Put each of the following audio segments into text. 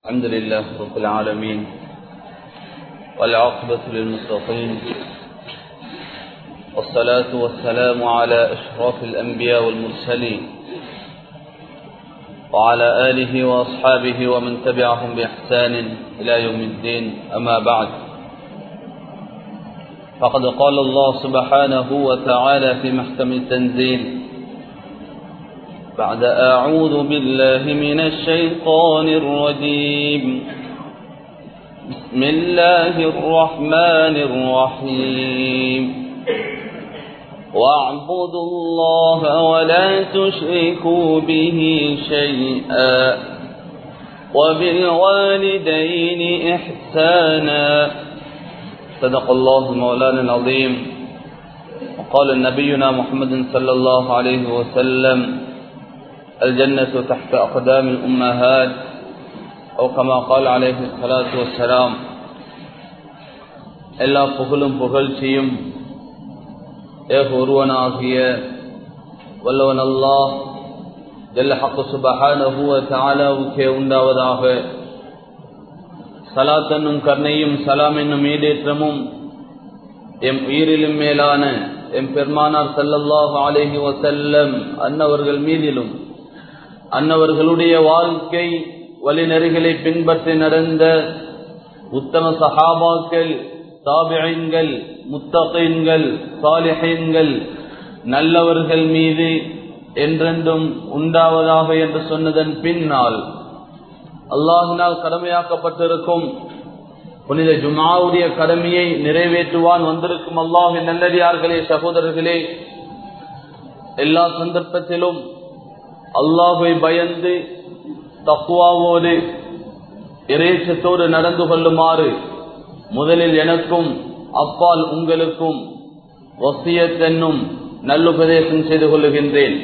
الحمد لله رب العالمين والعاقبة للمتقين والصلاة والسلام على أشرف الأنبياء والمرسلين وعلى آله وأصحابه ومن تبعهم بإحسان إلى يوم الدين أما بعد فقد قال الله سبحانه وتعالى في محكم التنزيل بعد أعوذ بالله من الشيطان الرجيم بسم الله الرحمن الرحيم واعبدوا الله ولا تشركوا به شيئا وبالوالدين إحسانا صدق الله مولانا العظيم وقال نبينا محمد صلى الله عليه وسلم الجنة تحت أقدام الأمهات أو كما قال عليه الصلاة والسلام எல்லா புகழும் புகழ்ச்சியும் ஏக ஒருவனாகிய வல்லவன் அல்லாஹ் ஜல்ல ஹக்கு சுபஹானஹு தஆலாவுக்கே உண்டாவதாக சலாத் என்னும் கருணையும் சலாம் என்னும் ஈடேற்றமும் எம் உயிரிலும் மேலான எம் பெருமானார் சல்லல்லாஹு அலைஹி வசல்லம் அன்னவர்கள் மீதிலும் அன்னவர்களுடைய வாழ்க்கை வழிநெறிகளை பின்பற்றி நடந்த உத்தம சஹாபாக்கள் தாபியன்கள் முத்தகைன்கள் சாலிஹன்கள் நல்லவர்கள் மீது என்றென்றும் உண்டாவதாக என்று சொன்னதன் பின்னால் அல்லாஹினால் கடமையாக்கப்பட்டிருக்கும் புனித ஜுமாவுடைய கடமையை நிறைவேற்றுவான் வந்திருக்கும் அல்லாஹின் நல்லடியார்களே சகோதரர்களே எல்லா சந்தர்ப்பத்திலும் அல்லாஹை பயந்து தக்குவாவோடு இறைச்சத்தோடு நடந்து கொள்ளுமாறு முதலில் எனக்கும் அப்பால் உங்களுக்கும் வசியத்தென்னும் நல்லுபதேசம் செய்து கொள்ளுகின்றேன்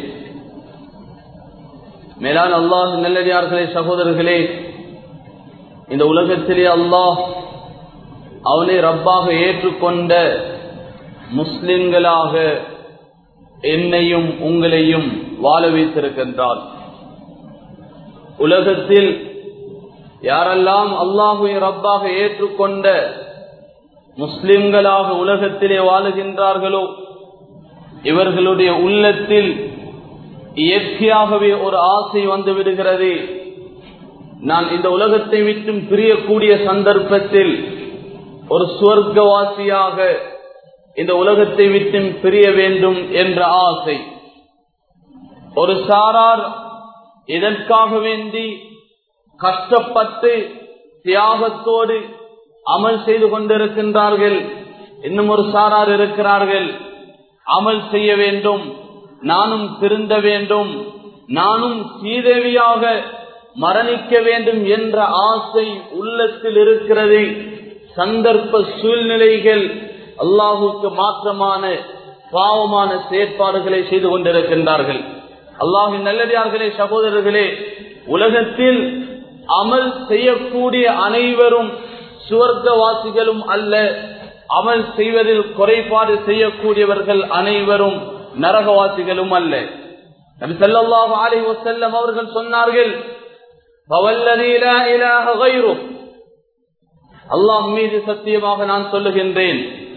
மேலான அல்லாஹ் நல்லடியார்களே சகோதரர்களே இந்த உலகத்திலே அல்லாஹ் அவனை ரப்பாக ஏற்றுக்கொண்ட முஸ்லிம்களாக என்னையும் உங்களையும் வாழ வைத்திருக்கின்றான் உலகத்தில் யாரெல்லாம் அல்லாஹுவை ரப்பாக ஏற்றுக்கொண்ட முஸ்லிம்களாக உலகத்திலே வாழுகின்றார்களோ இவர்களுடைய உள்ளத்தில் இயற்கையாகவே ஒரு ஆசை வந்து விடுகிறது நான் இந்த உலகத்தை விட்டும் பிரியக்கூடிய சந்தர்ப்பத்தில் ஒரு சுவர்க்கவாசியாக இந்த உலகத்தை விட்டும் பிரிய வேண்டும் என்ற ஆசை ஒரு சாரார் இதற்காக வேண்டி கஷ்டப்பட்டு தியாகத்தோடு அமல் செய்து கொண்டிருக்கின்றார்கள் இன்னும் ஒரு சாரார் இருக்கிறார்கள் அமல் செய்ய வேண்டும் நானும் திருந்த வேண்டும் நானும் சீதேவியாக மரணிக்க வேண்டும் என்ற ஆசை உள்ளத்தில் இருக்கிறது சந்தர்ப்ப சூழ்நிலைகள் அல்லாஹுக்கு மாற்றமான பாவமான செயற்பாடுகளை செய்து கொண்டிருக்கின்றார்கள் அல்லாஹின் நல்லடியார்களே சகோதரர்களே உலகத்தில் அமல் செய்யக்கூடிய அனைவரும் சுவர்க்கவாசிகளும் அல்ல அமல் செய்வதில் குறைபாடு செய்யக்கூடியவர்கள் அனைவரும் நரகவாசிகளும் அல்ல நபி ஸல்லல்லாஹு அலைஹி வஸல்லம் அவர்கள் சொன்னார்கள் அல்லாஹ் மீது சத்தியமாக நான் சொல்லுகின்றேன்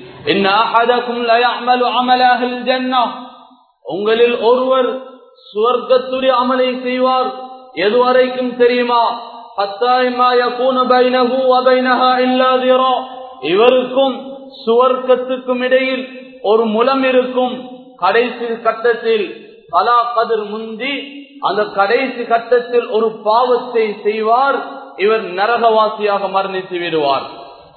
உங்களில் ஒருவர் சுவர்க்கத்துடைய அமலை செய்வார் எதுவரைக்கும் தெரியுமா இவருக்கும் சுவர்க்கத்துக்கும் இடையில் ஒரு முலம் இருக்கும் கடைசி கட்டத்தில் கலா கதிர் முந்தி அந்த கடைசி கட்டத்தில் ஒரு பாவத்தை செய்வார் இவர் நரகவாசியாக மரணித்து விடுவார்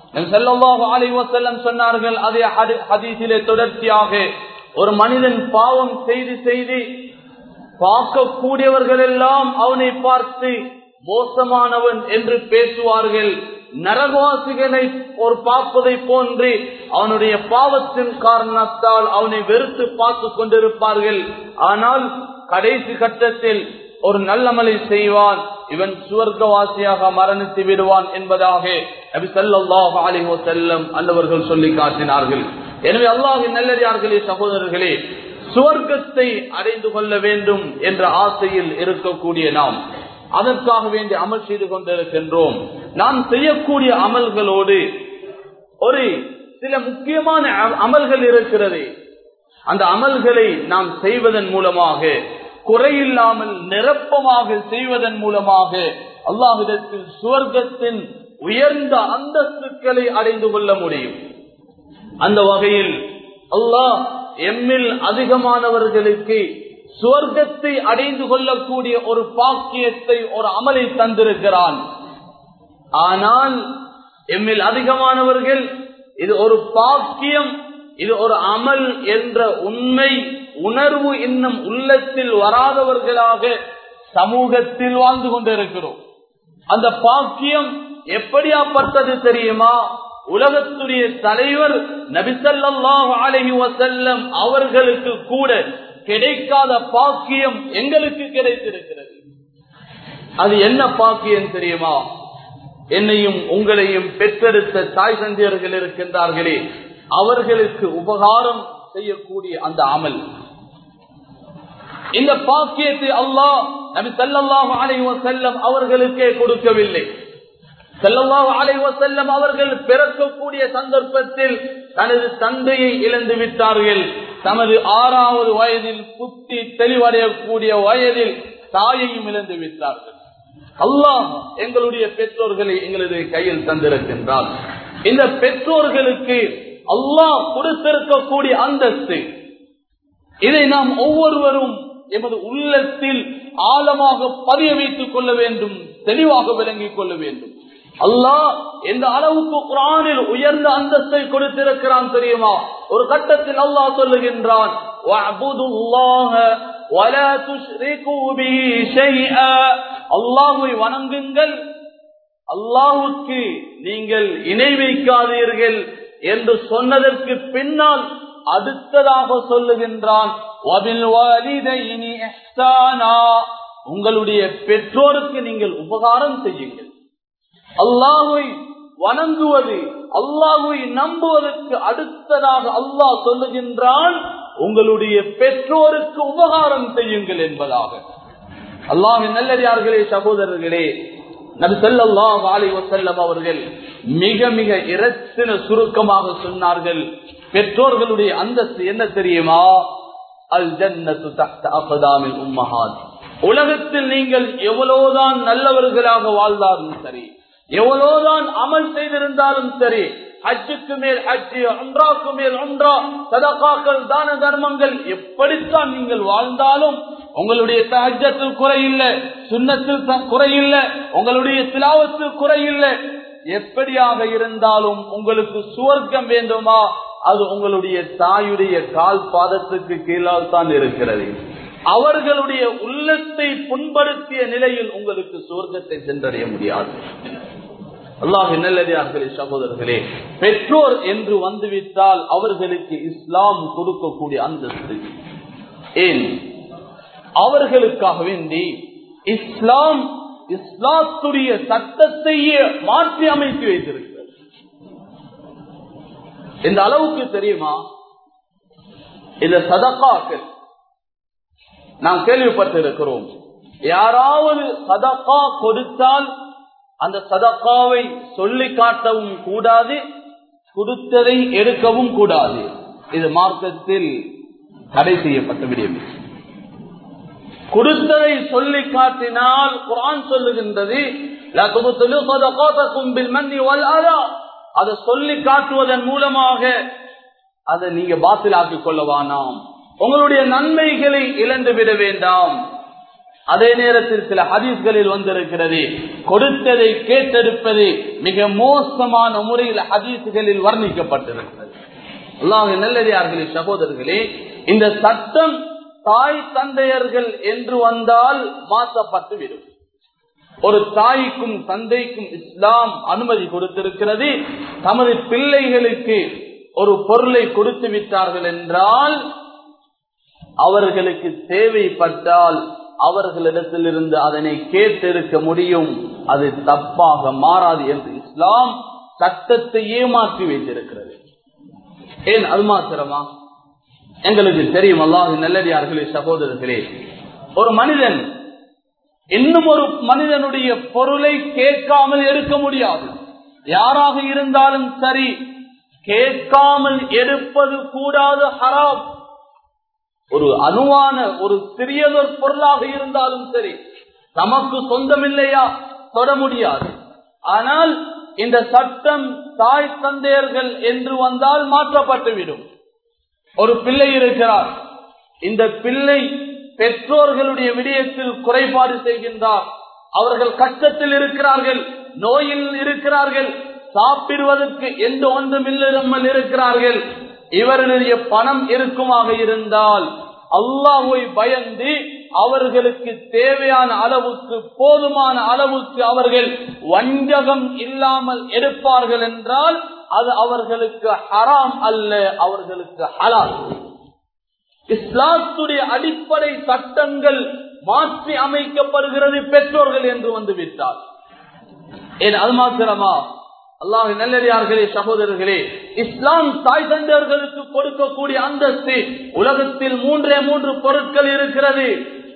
சொன்னார்கள் அதே ஹதீசிலே தொடர்ச்சியாக ஒரு மனிதன் பாவம் செய்து செய்து பார்க்கக்கூடியவர்கள் எல்லாம் அவனை பார்த்து மோசமானவன் என்று பேசுவார்கள் நரகவாசிகளை ஒரு பார்ப்பதை போன்று அவனுடைய பாவத்தின் காரணத்தால் அவனை வெறுத்து பார்த்து கொண்டிருப்பார்கள் ஆனால் கடைசி கட்டத்தில் ஒரு நல்லமலை செய்வான் இவன் சுவர்க்கவாசியாக மரணித்து விடுவான் என்பதாக நபி ஸல்லல்லாஹு அலைஹி வஸல்லம் அல்லவர்கள் சொல்லி காட்டினார்கள் எனவே அல்லாஹ்வின் நல்லடியார்களே சகோதரர்களே சுவர்க்கத்தை அடைந்து கொள்ள வேண்டும் என்ற ஆசையில் இருக்கக்கூடிய நாம் அதற்காக வேண்டி அமல் செய்து கொண்டிருக்கின்றோம் நாம் செய்யக்கூடிய அமல்களோடு ஒரு சில முக்கியமான அமல்கள் இருக்கிறது அந்த அமல்களை நாம் செய்வதன் மூலமாக குறையில்லாமல் நிரப்பமாக செய்வதன் மூலமாக அல்லாஹிடத்தில் சுவர்க்கத்தின் உயர்ந்த அந்தஸ்துக்களை அடைந்து கொள்ள முடியும் அந்த வகையில் அல்லாஹ் எம்மில் அதிகமானவர்களுக்கு சுவர்க்கத்தை அடைந்து கொள்ளக்கூடிய ஒரு பாக்கியத்தை ஒரு அமலை தந்திருக்கிறான் ஆனால் எம்மில் அதிகமானவர்கள் இது ஒரு பாக்கியம் இது ஒரு அமல் என்ற உண்மை உணர்வு இன்னும் உள்ளத்தில் வராதவர்களாக சமூகத்தில் வாழ்ந்து கொண்டிருக்கிறோம் அந்த பாக்கியம் எப்படியாப்பட்டது தெரியுமா உலகத்துடைய தலைவர் நபிசல்லாஹ் அலஹி வசல்லம் அவர்களுக்கு கூட கிடைக்காத பாக்கியம் எங்களுக்கு கிடைத்திருக்கிறது அது என்ன பாக்கியம் தெரியுமா என்னையும் உங்களையும் பெற்றெடுத்த தாய் தந்தையர்கள் இருக்கின்றார்களே அவர்களுக்கு உபகாரம் செய்யக்கூடிய அந்த அமல் இந்த பாக்கியத்தை அல்லாஹ் நபி சல்லாஹ் அலைவ செல்லம் அவர்களுக்கே கொடுக்கவில்லை செல்லல்லாஹ் அலைவ செல்லம் அவர்கள் பிறக்கக்கூடிய சந்தர்ப்பத்தில் தனது தந்தையை இழந்து விட்டார்கள் தமது ஆறாவது வயதில் புத்தி தெளிவடையக்கூடிய வயதில் தாயையும் இழந்து விட்டார்கள் அல்லாஹ் எங்களுடைய பெற்றோர்களை எங்களது கையில் தந்திருக்கின்றார் இந்த பெற்றோர்களுக்கு அல்லாஹ் கொடுத்திருக்கக்கூடிய அந்தஸ்து இதை நாம் ஒவ்வொருவரும் எமது உள்ளத்தில் ஆழமாக பதிய வைத்துக் கொள்ள வேண்டும் தெளிவாக விளங்கிக் கொள்ள வேண்டும் அல்லாஹ் எந்த அளவுக்கு குரானில் உயர்ந்த அந்தஸ்தை கொடுத்திருக்கிறான் தெரியுமா ஒரு கட்டத்தில் அல்லாஹ் சொல்லுகின்றான் அல்லாஹுவை வணங்குங்கள் அல்லாஹுக்கு நீங்கள் இணை வைக்காதீர்கள் என்று சொன்னதற்கு பின்னால் அடுத்ததாக சொல்லுகின்றான் உங்களுடைய பெற்றோருக்கு நீங்கள் உபகாரம் செய்யுங்கள் அல்லாஹுவை வணங்குவது அல்லாஹுவை நம்புவதற்கு அடுத்ததாக அல்லாஹ் சொல்லுகின்றான் உங்களுடைய பெற்றோருக்கு உபகாரம் செய்யுங்கள் என்பதாக அல்லாஹின் நல்லடியார்களே சகோதரர்களே நபி ஸல்லல்லாஹு அலைஹி வஸல்லம் அவர்கள் மிக மிக இரத்தின சுருக்கமாக சொன்னார்கள் பெற்றோர்களுடைய அந்தஸ்து என்ன தெரியுமா அல் ஜன்னத்து தஹ்த அக்தாமில் உம்மஹாத் உலகத்தில் நீங்கள் எவ்வளவுதான் நல்லவர்களாக வாழ்ந்தாலும் சரி எவ்வளவுதான் அமல் செய்திருந்தாலும் சரி ஹஜ்ஜுக்கு மேல் ஹஜ்ஜு ஒன்றாக்கு மேல் ஒன்றா சதகாக்கள் தான தர்மங்கள் எப்படித்தான் நீங்கள் வாழ்ந்தாலும் உங்களுடைய தஹஜத்தில் குறையில்லை சுண்ணத்தில் த- குறையில்லை உங்களுடைய திலாவத்தில் குறையில்லை எப்படியாக இருந்தாலும் உங்களுக்கு சுவர்க்கம் வேண்டுமா அது உங்களுடைய தாயுடைய கால் பாதத்துக்கு கீழால் தான் இருக்கிறது அவர்களுடைய உள்ளத்தை புண்படுத்திய நிலையில் உங்களுக்கு சுவர்க்கத்தை சென்றடைய முடியாது அல்லாஹ் நல்லதார்களே சகோதரர்களே பெற்றோர் என்று வந்துவிட்டால் அவர்களுக்கு இஸ்லாம் கொடுக்கக்கூடிய அந்தஸ்து ஏன் அவர்களுக்காக வேண்டி இஸ்லாம் இஸ்லாத்துடைய சட்டத்தையே மாற்றி அமைத்து வைத்திருக்கிறது இந்த அளவுக்கு தெரியுமா இந்த சதக்காக்கள் நாம் கேள்விப்பட்டிருக்கிறோம் யாராவது சதக்கா கொடுத்தால் அந்த சதக்காவை சொல்லி காட்டவும் கூடாது கொடுத்ததை எடுக்கவும் கூடாது இது மார்க்கத்தில் தடை செய்யப்பட்ட விடயம் கொடுத்ததை சொல்லி காட்டினால் குரான் சொல்லுகின்றது "லா துப்திலு ஸதகாதகும் பில் மன்னி வல் அதா." அதை சொல்லி காட்டுவதன் மூலமாக அதை நீங்க பாத்திலாக்கிக் கொள்ளவானாம் உங்களுடைய நன்மைகளை இழந்து விட வேண்டாம் அதே நேரத்தில் சில ஹதீஸ்களில் வந்திருக்கிறது கொடுத்ததை கேட்டெடுப்பது மிக மோசமான முறையில் ஹதீஸ்களில் வர்ணிக்கப்பட்டிருக்கிறது அல்லாஹ் நல்லதார்களே சகோதரர்களே இந்த சட்டம் தாய் தந்தையர்கள் என்று வந்தால் மாற்றப்பட்டு விடும் ஒரு தாய்க்கும் தந்தைக்கும் இஸ்லாம் அனுமதி கொடுத்திருக்கிறது தமது பிள்ளைகளுக்கு ஒரு பொருளை கொடுத்து விட்டார்கள் என்றால் அவர்களுக்கு தேவைப்பட்டால் அவர்களிடத்திலிருந்து அதனை கேட்டெடுக்க முடியும் அது தப்பாக மாறாது என்று இஸ்லாம் சட்டத்தை ஏமாற்றி வைத்திருக்கிறது ஏன் அது மாத்திரமா எங்களுக்கு தெரியும் அல்லாஹ் நல்லடியார்களே சகோதரர்களே ஒரு மனிதன் இன்னும் ஒரு மனிதனுடைய பொருளை கேட்காமல் எடுக்க முடியாது யாராக இருந்தாலும் சரி கேட்காமல் எடுப்பது கூடாது ஹராம் ஒரு அணுவான ஒரு சிறியதொரு பொருளாக இருந்தாலும் சரி தமக்கு சொந்தமில்லையா தொட முடியாது ஆனால் இந்த சட்டம் தாய் தந்தையர்கள் என்று வந்தால் மாற்றப்பட்டுவிடும் ஒரு பிள்ளை இருக்கிறார் இந்த பிள்ளை பெற்றோர்களுடைய விடயத்தில் குறைபாடு செய்கின்றார் அவர்கள் கஷ்டத்தில் இருக்கிறார்கள் நோயில் இருக்கிறார்கள் சாப்பிடுவதற்கு எந்த ஒன்றும் இல்லாமல் இருக்கிறார்கள் இவர்களுடைய பணம் இருக்குமாக இருந்தால் அல்லாஹை பயந்து அவர்களுக்கு தேவையான அளவுக்கு போதுமான அளவுக்கு அவர்கள் வஞ்சகம் இல்லாமல் எடுப்பார்கள் என்றால் அது அவர்களுக்கு ஹராம் அல்ல அவர்களுக்கு ஹலால் இஸ்லாத்துடைய அடிப்படை சட்டங்கள் மாற்றி அமைக்கப்படுகிறது பெற்றோர்கள் என்று வந்து விட்டார் ஏன் அது மாத்திரமா அல்லாஹ் நல்லடியார்களே சகோதரர்களே இஸ்லாம் தாய் தந்தையர்களுக்கு கொடுக்கக்கூடிய அந்தஸ்து உலகத்தில் மூன்றே மூன்று பொருட்கள் இருக்கிறது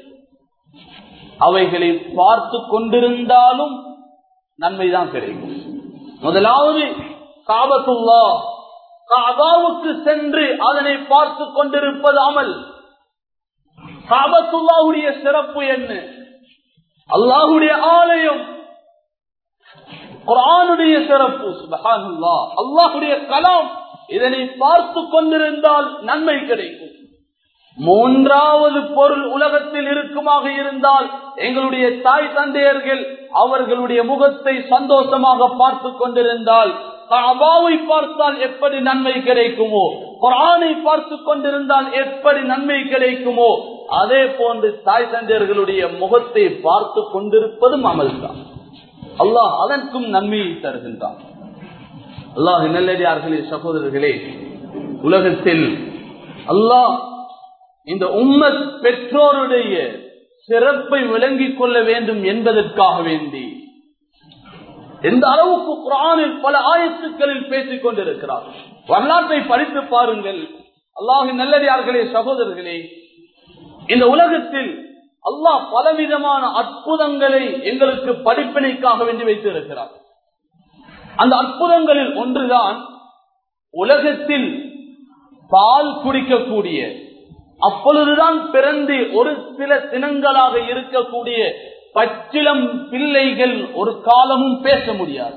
அவைகளை பார்த்து கொண்டிருந்தாலும் நன்மைதான் கிடைக்கும் முதலாவது காபத்துல்லா காபாவுக்கு சென்று அதனை பார்த்து கொண்டிருப்பது அமல் காபத்துல்லாவுடைய சிறப்பு என்ன அல்லாஹுடைய ஆலயம் குரானுடைய சிறப்பு சுபஹானுல்லா அல்லாஹுடைய கலாம் இதனை பார்த்து கொண்டிருந்தால் நன்மை கிடைக்கும் மூன்றாவது பொருள் உலகத்தில் இருக்குமாக இருந்தால் எங்களுடைய தாய் தந்தையர்கள் அவர்களுடைய முகத்தை சந்தோஷமாக பார்த்து கொண்டிருந்தால் அபாவை பார்த்தால் எப்படி நன்மை கிடைக்குமோ குரானை பார்த்து கொண்டிருந்தால் எப்படி நன்மை கிடைக்குமோ அதே போன்று தாய் தந்தையர்களுடைய முகத்தை பார்த்து கொண்டிருப்பதும் அமல்தான் அல்லாஹ் அதற்கும் நன்மையை தருகின்றான் அல்லாஹ் நல்லடியார்களே சகோதரர்களே உலகத்தில் அல்லாஹ் இந்த உம்மத் பெற்றோருடைய சிறப்பை விளங்கிக் கொள்ள வேண்டும் என்பதற்காக வேண்டி எந்த அளவுக்கு குரானில் பல ஆயத்துக்களில் பேசிக் கொண்டிருக்கிறார் வரலாற்றை படித்து பாருங்கள் அல்லாஹின் நல்லடியார்களே சகோதரர்களே இந்த உலகத்தில் அல்லாஹ் பலவிதமான அற்புதங்களை எங்களுக்கு படிப்பினைக்காக வேண்டி வைத்திருக்கிறார் அந்த அற்புதங்களில் ஒன்றுதான் உலகத்தில் பால் குடிக்கக்கூடிய அப்பொழுதுதான் பிறந்து ஒரு சில தினங்களாக இருக்கக்கூடிய பச்சிலம் பிள்ளைகள் ஒரு காலமும் பேச முடியாது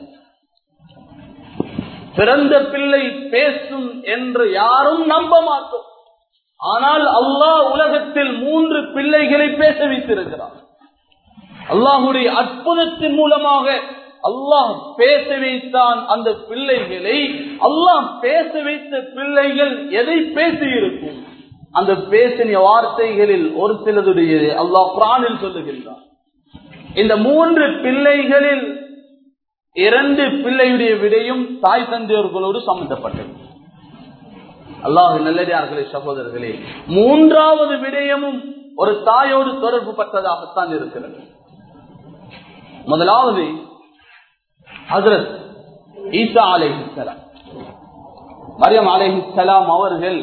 பிறந்த பிள்ளை பேசும் என்று யாரும் நம்ப மாட்டோம் ஆனால் அல்லாஹ் உலகத்தில் மூன்று பிள்ளைகளை பேச வைத்திருக்கிறார் அல்லாஹுடைய அற்புதத்தின் மூலமாக அல்லாஹ் பேச வைத்தான் அந்த பிள்ளைகளை அல்லாஹ் பேச வைத்த பிள்ளைகள் எதை பேசி இருக்கும் அந்த பேசின வார்த்தைகளில் ஒரு சிலதுடைய அல்லாஹ் பிராணில் சொல்லுகின்றான் இந்த மூன்று பிள்ளைகளில் இரண்டு பிள்ளையுடைய விடையும் தாய் தந்தையர்களோடு சம்பந்தப்பட்டது அல்லாஹு நல்லடியார்களே சகோதரர்களே மூன்றாவது விடயமும் ஒரு தாயோடு தொடர்பு பட்டதாகத்தான் இருக்கிறது முதலாவது ஹசரத் ஈசா அலேஹிசலாம் மரியம் அலேஹிசலாம் அவர்கள்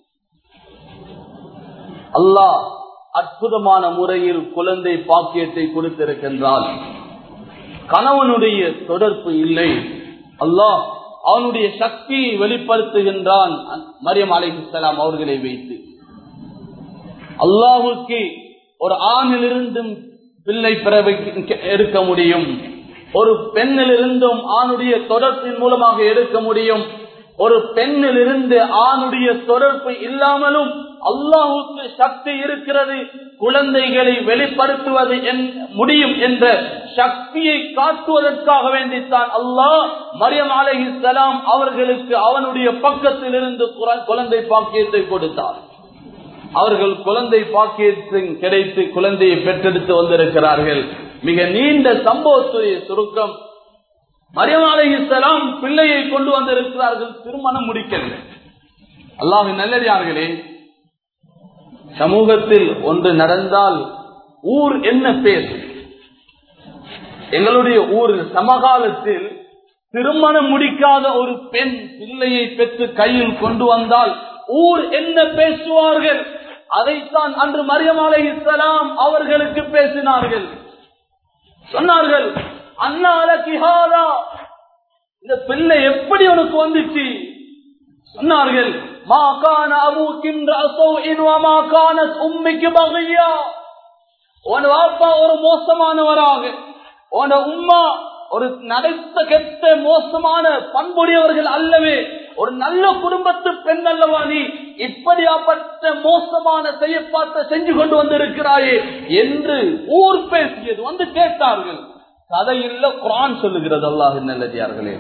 அல்லாஹ் அற்புதமான முறையில் குழந்தை பாக்கியத்தை கொடுத்திருக்கின்றால் கணவனுடைய தொடர்பு இல்லை அல்லாஹ் அவனுடைய சக்தியை வெளிப்படுத்துகின்றான் மரியம் அலைஹிஸ்லாம் அவர்களை வைத்து அல்லாஹுக்கு ஒரு ஆணிலிருந்தும் பிள்ளை பெற எடுக்க முடியும் ஒரு பெண்ணிலிருந்தும் ஆணுடைய தொடர்பின் மூலமாக எடுக்க முடியும் ஒரு பெண்ணிலிருந்து ஆணுடைய தொடர்பு இல்லாமலும் அல்லாஹுக்கு சக்தி இருக்கிறது குழந்தைகளை வெளிப்படுத்துவது முடியும் என்ற சக்தியை காட்டுவதற்காக வேண்டித்தான் அல்லாஹ் மரியம் அலஹிசலாம் அவர்களுக்கு அவனுடைய பக்கத்தில் இருந்து குழந்தை பாக்கியத்தை கொடுத்தார் அவர்கள் குழந்தை பாக்கியத்தின் கிடைத்து குழந்தையை பெற்றெடுத்து வந்திருக்கிறார்கள் மிக நீண்ட சம்பவத்துடைய சுருக்கம் மரியம் அலஹிசலாம் பிள்ளையை கொண்டு வந்திருக்கிறார்கள் திருமணம் முடிக்கவில்லை அல்லாஹ் நல்லடியார்களே சமூகத்தில் ஒன்று நடந்தால் ஊர் என்ன பேசும் எங்களுடைய ஊரில் சமகாலத்தில் திருமணம் முடிக்காத ஒரு பெண் பிள்ளையை பெற்று கையில் கொண்டு வந்தால் ஊர் என்ன பேசுவார்கள் அதைத்தான் அன்று மரியமாலை இஸ்லாம் அவர்களுக்கு பேசினார்கள் சொன்னார்கள் அண்ணால கிஹாரா இந்த பிள்ளை எப்படி உனக்கு வந்துச்சு சொன்னார்கள் மா கான அபூக்கின்ற அசௌஇன் வமா கானத் உம்மிக்கு பகையா உன் வாப்பா ஒரு மோசமானவராக உன் உம்மா ஒரு நடைத்த கெட்ட மோசமான பண்புடையவர்கள் அல்லவே ஒரு நல்ல குடும்பத்து பெண் அல்லவா நீ இப்படியாப்பட்ட மோசமான செய்யப்பாட்ட செஞ்சு கொண்டு வந்திருக்கிறாயே என்று ஊர் பேசியது வந்து கேட்டார்கள் கதையில்ல குரான் சொல்லுகிறது அல்லாஹ் நல்லதியார்களே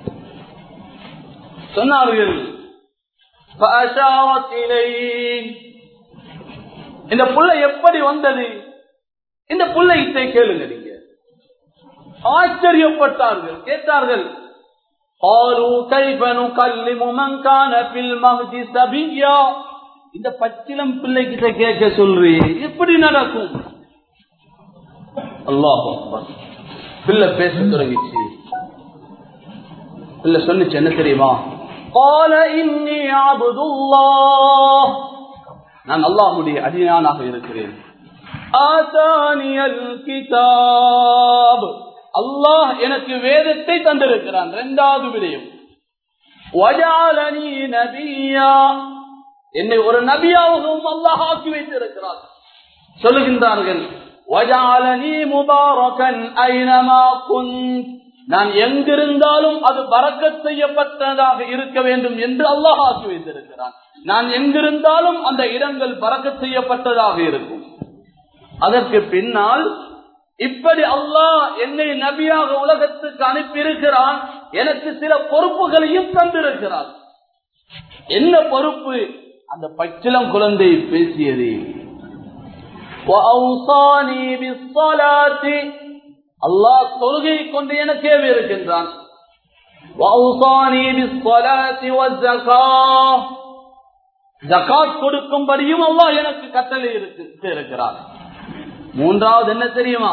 சொன்னார்கள் فأشارت إليه. இந்த புள்ள எப்படி வந்தது இந்த புள்ளையிட்டை கேளுங்க நீங்க ஆச்சரியப்பட்டார்கள் கேட்டார்கள் قالوا كيف نكلم من كان في المهد سبيا இந்த பச்சிலம் பிள்ளை கிட்ட கேட்க சொல்றீ எப்படி நடக்கும் அல்லாஹ் பிள்ளை பேச தொடங்கிச்சு பிள்ளை சொன்னிச்சு என்ன தெரியுமா قال إني عبد الله நான் அல்லாஹ்வுடைய அடியானாக இருக்கிறேன் ஆசானியல் கிதாப் அல்லாஹ் எனக்கு வேதத்தை தந்திருக்கிறான் இரண்டாவது விடயம் வஜாலனி நபியா என்னை ஒரு நபியாகவும் அல்லாஹ் ஆக்கி வைத்திருக்கிறார் சொல்லுகின்றார்கள் வஜாலனி முபாரகன் ஐனமா குந்த் நான் எங்கிருந்தாலும் அது பறக்கத் செய்யப்பட்டதாக இருக்க வேண்டும் என்று அல்லாஹ் ஆக்கி வைத்திருக்கிறான் நான் எங்கிருந்தாலும் அந்த இடங்கள் பறக்கத் செய்யப்பட்டதாக இருக்கும் அதற்கு பின்னால் இப்படி அல்லாஹ் என்னை நபியாக உலகத்துக்கு அனுப்பியிருக்கிறான் எனக்கு சில பொறுப்புகளையும் தந்திருக்கிறான் என்ன பொறுப்பு அந்த பச்சிலம் குழந்தை பேசியது وَأَوْصَانِي بِالصَّلَاةِ அல்லாஹ் தொழுகை கொண்டு எனக்கு ஏவி இருக்கின்றான் وَأَوْصَانِي بِالصَّلَاةِ وَالزَّكَاةِ ஜகாத் கொடுக்கும்படியும் அல்லாஹ் எனக்கு கட்டளை இருக்கு இருக்கிறார் மூன்றாவது என்ன தெரியுமா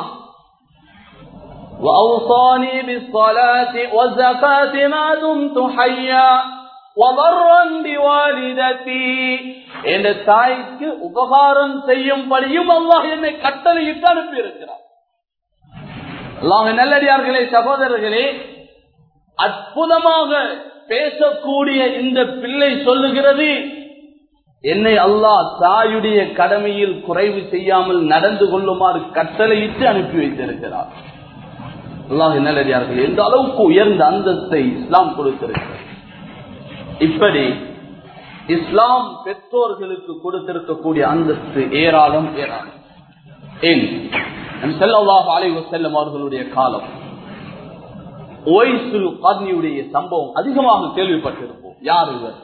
وأوصاني بالصلاة والزكاة ما دمت حيا وبرا بوالدتي என்ற தாய்க்கு உபகாரம் செய்யும்படியும் அல்லாஹ் என்னை கட்டளையிட்டு அனுப்பி இருக்கிறார் அல்லாஹ் நல்லடியார்களே சகோதரர்களே அற்புதமாக பேசக்கூடிய இந்த பிள்ளை சொல்லுகிறது என்னை அல்லாஹ் தாயுடைய கடமையில் குறைவு செய்யாமல் நடந்து கொள்ளுமாறு கட்டளையிட்டு அனுப்பி வைத்திருக்கிறார் அல்லாஹ் நல்லடியார்கள் எந்த அளவுக்கு உயர்ந்த அந்தஸ்தை இஸ்லாம் கொடுத்திருக்கிறது இப்படி இஸ்லாம் பெற்றோர்களுக்கு கொடுத்திருக்கக்கூடிய அந்தஸ்து ஏராளம் ஏராளம் ஏன் செல்லவாக அலைவ செல்லும் அவர்களுடைய காலம் ஓய்சுல் காத்னியுடைய சம்பவம் அதிகமாக கேள்விப்பட்டிருப்போம் யார் இவர்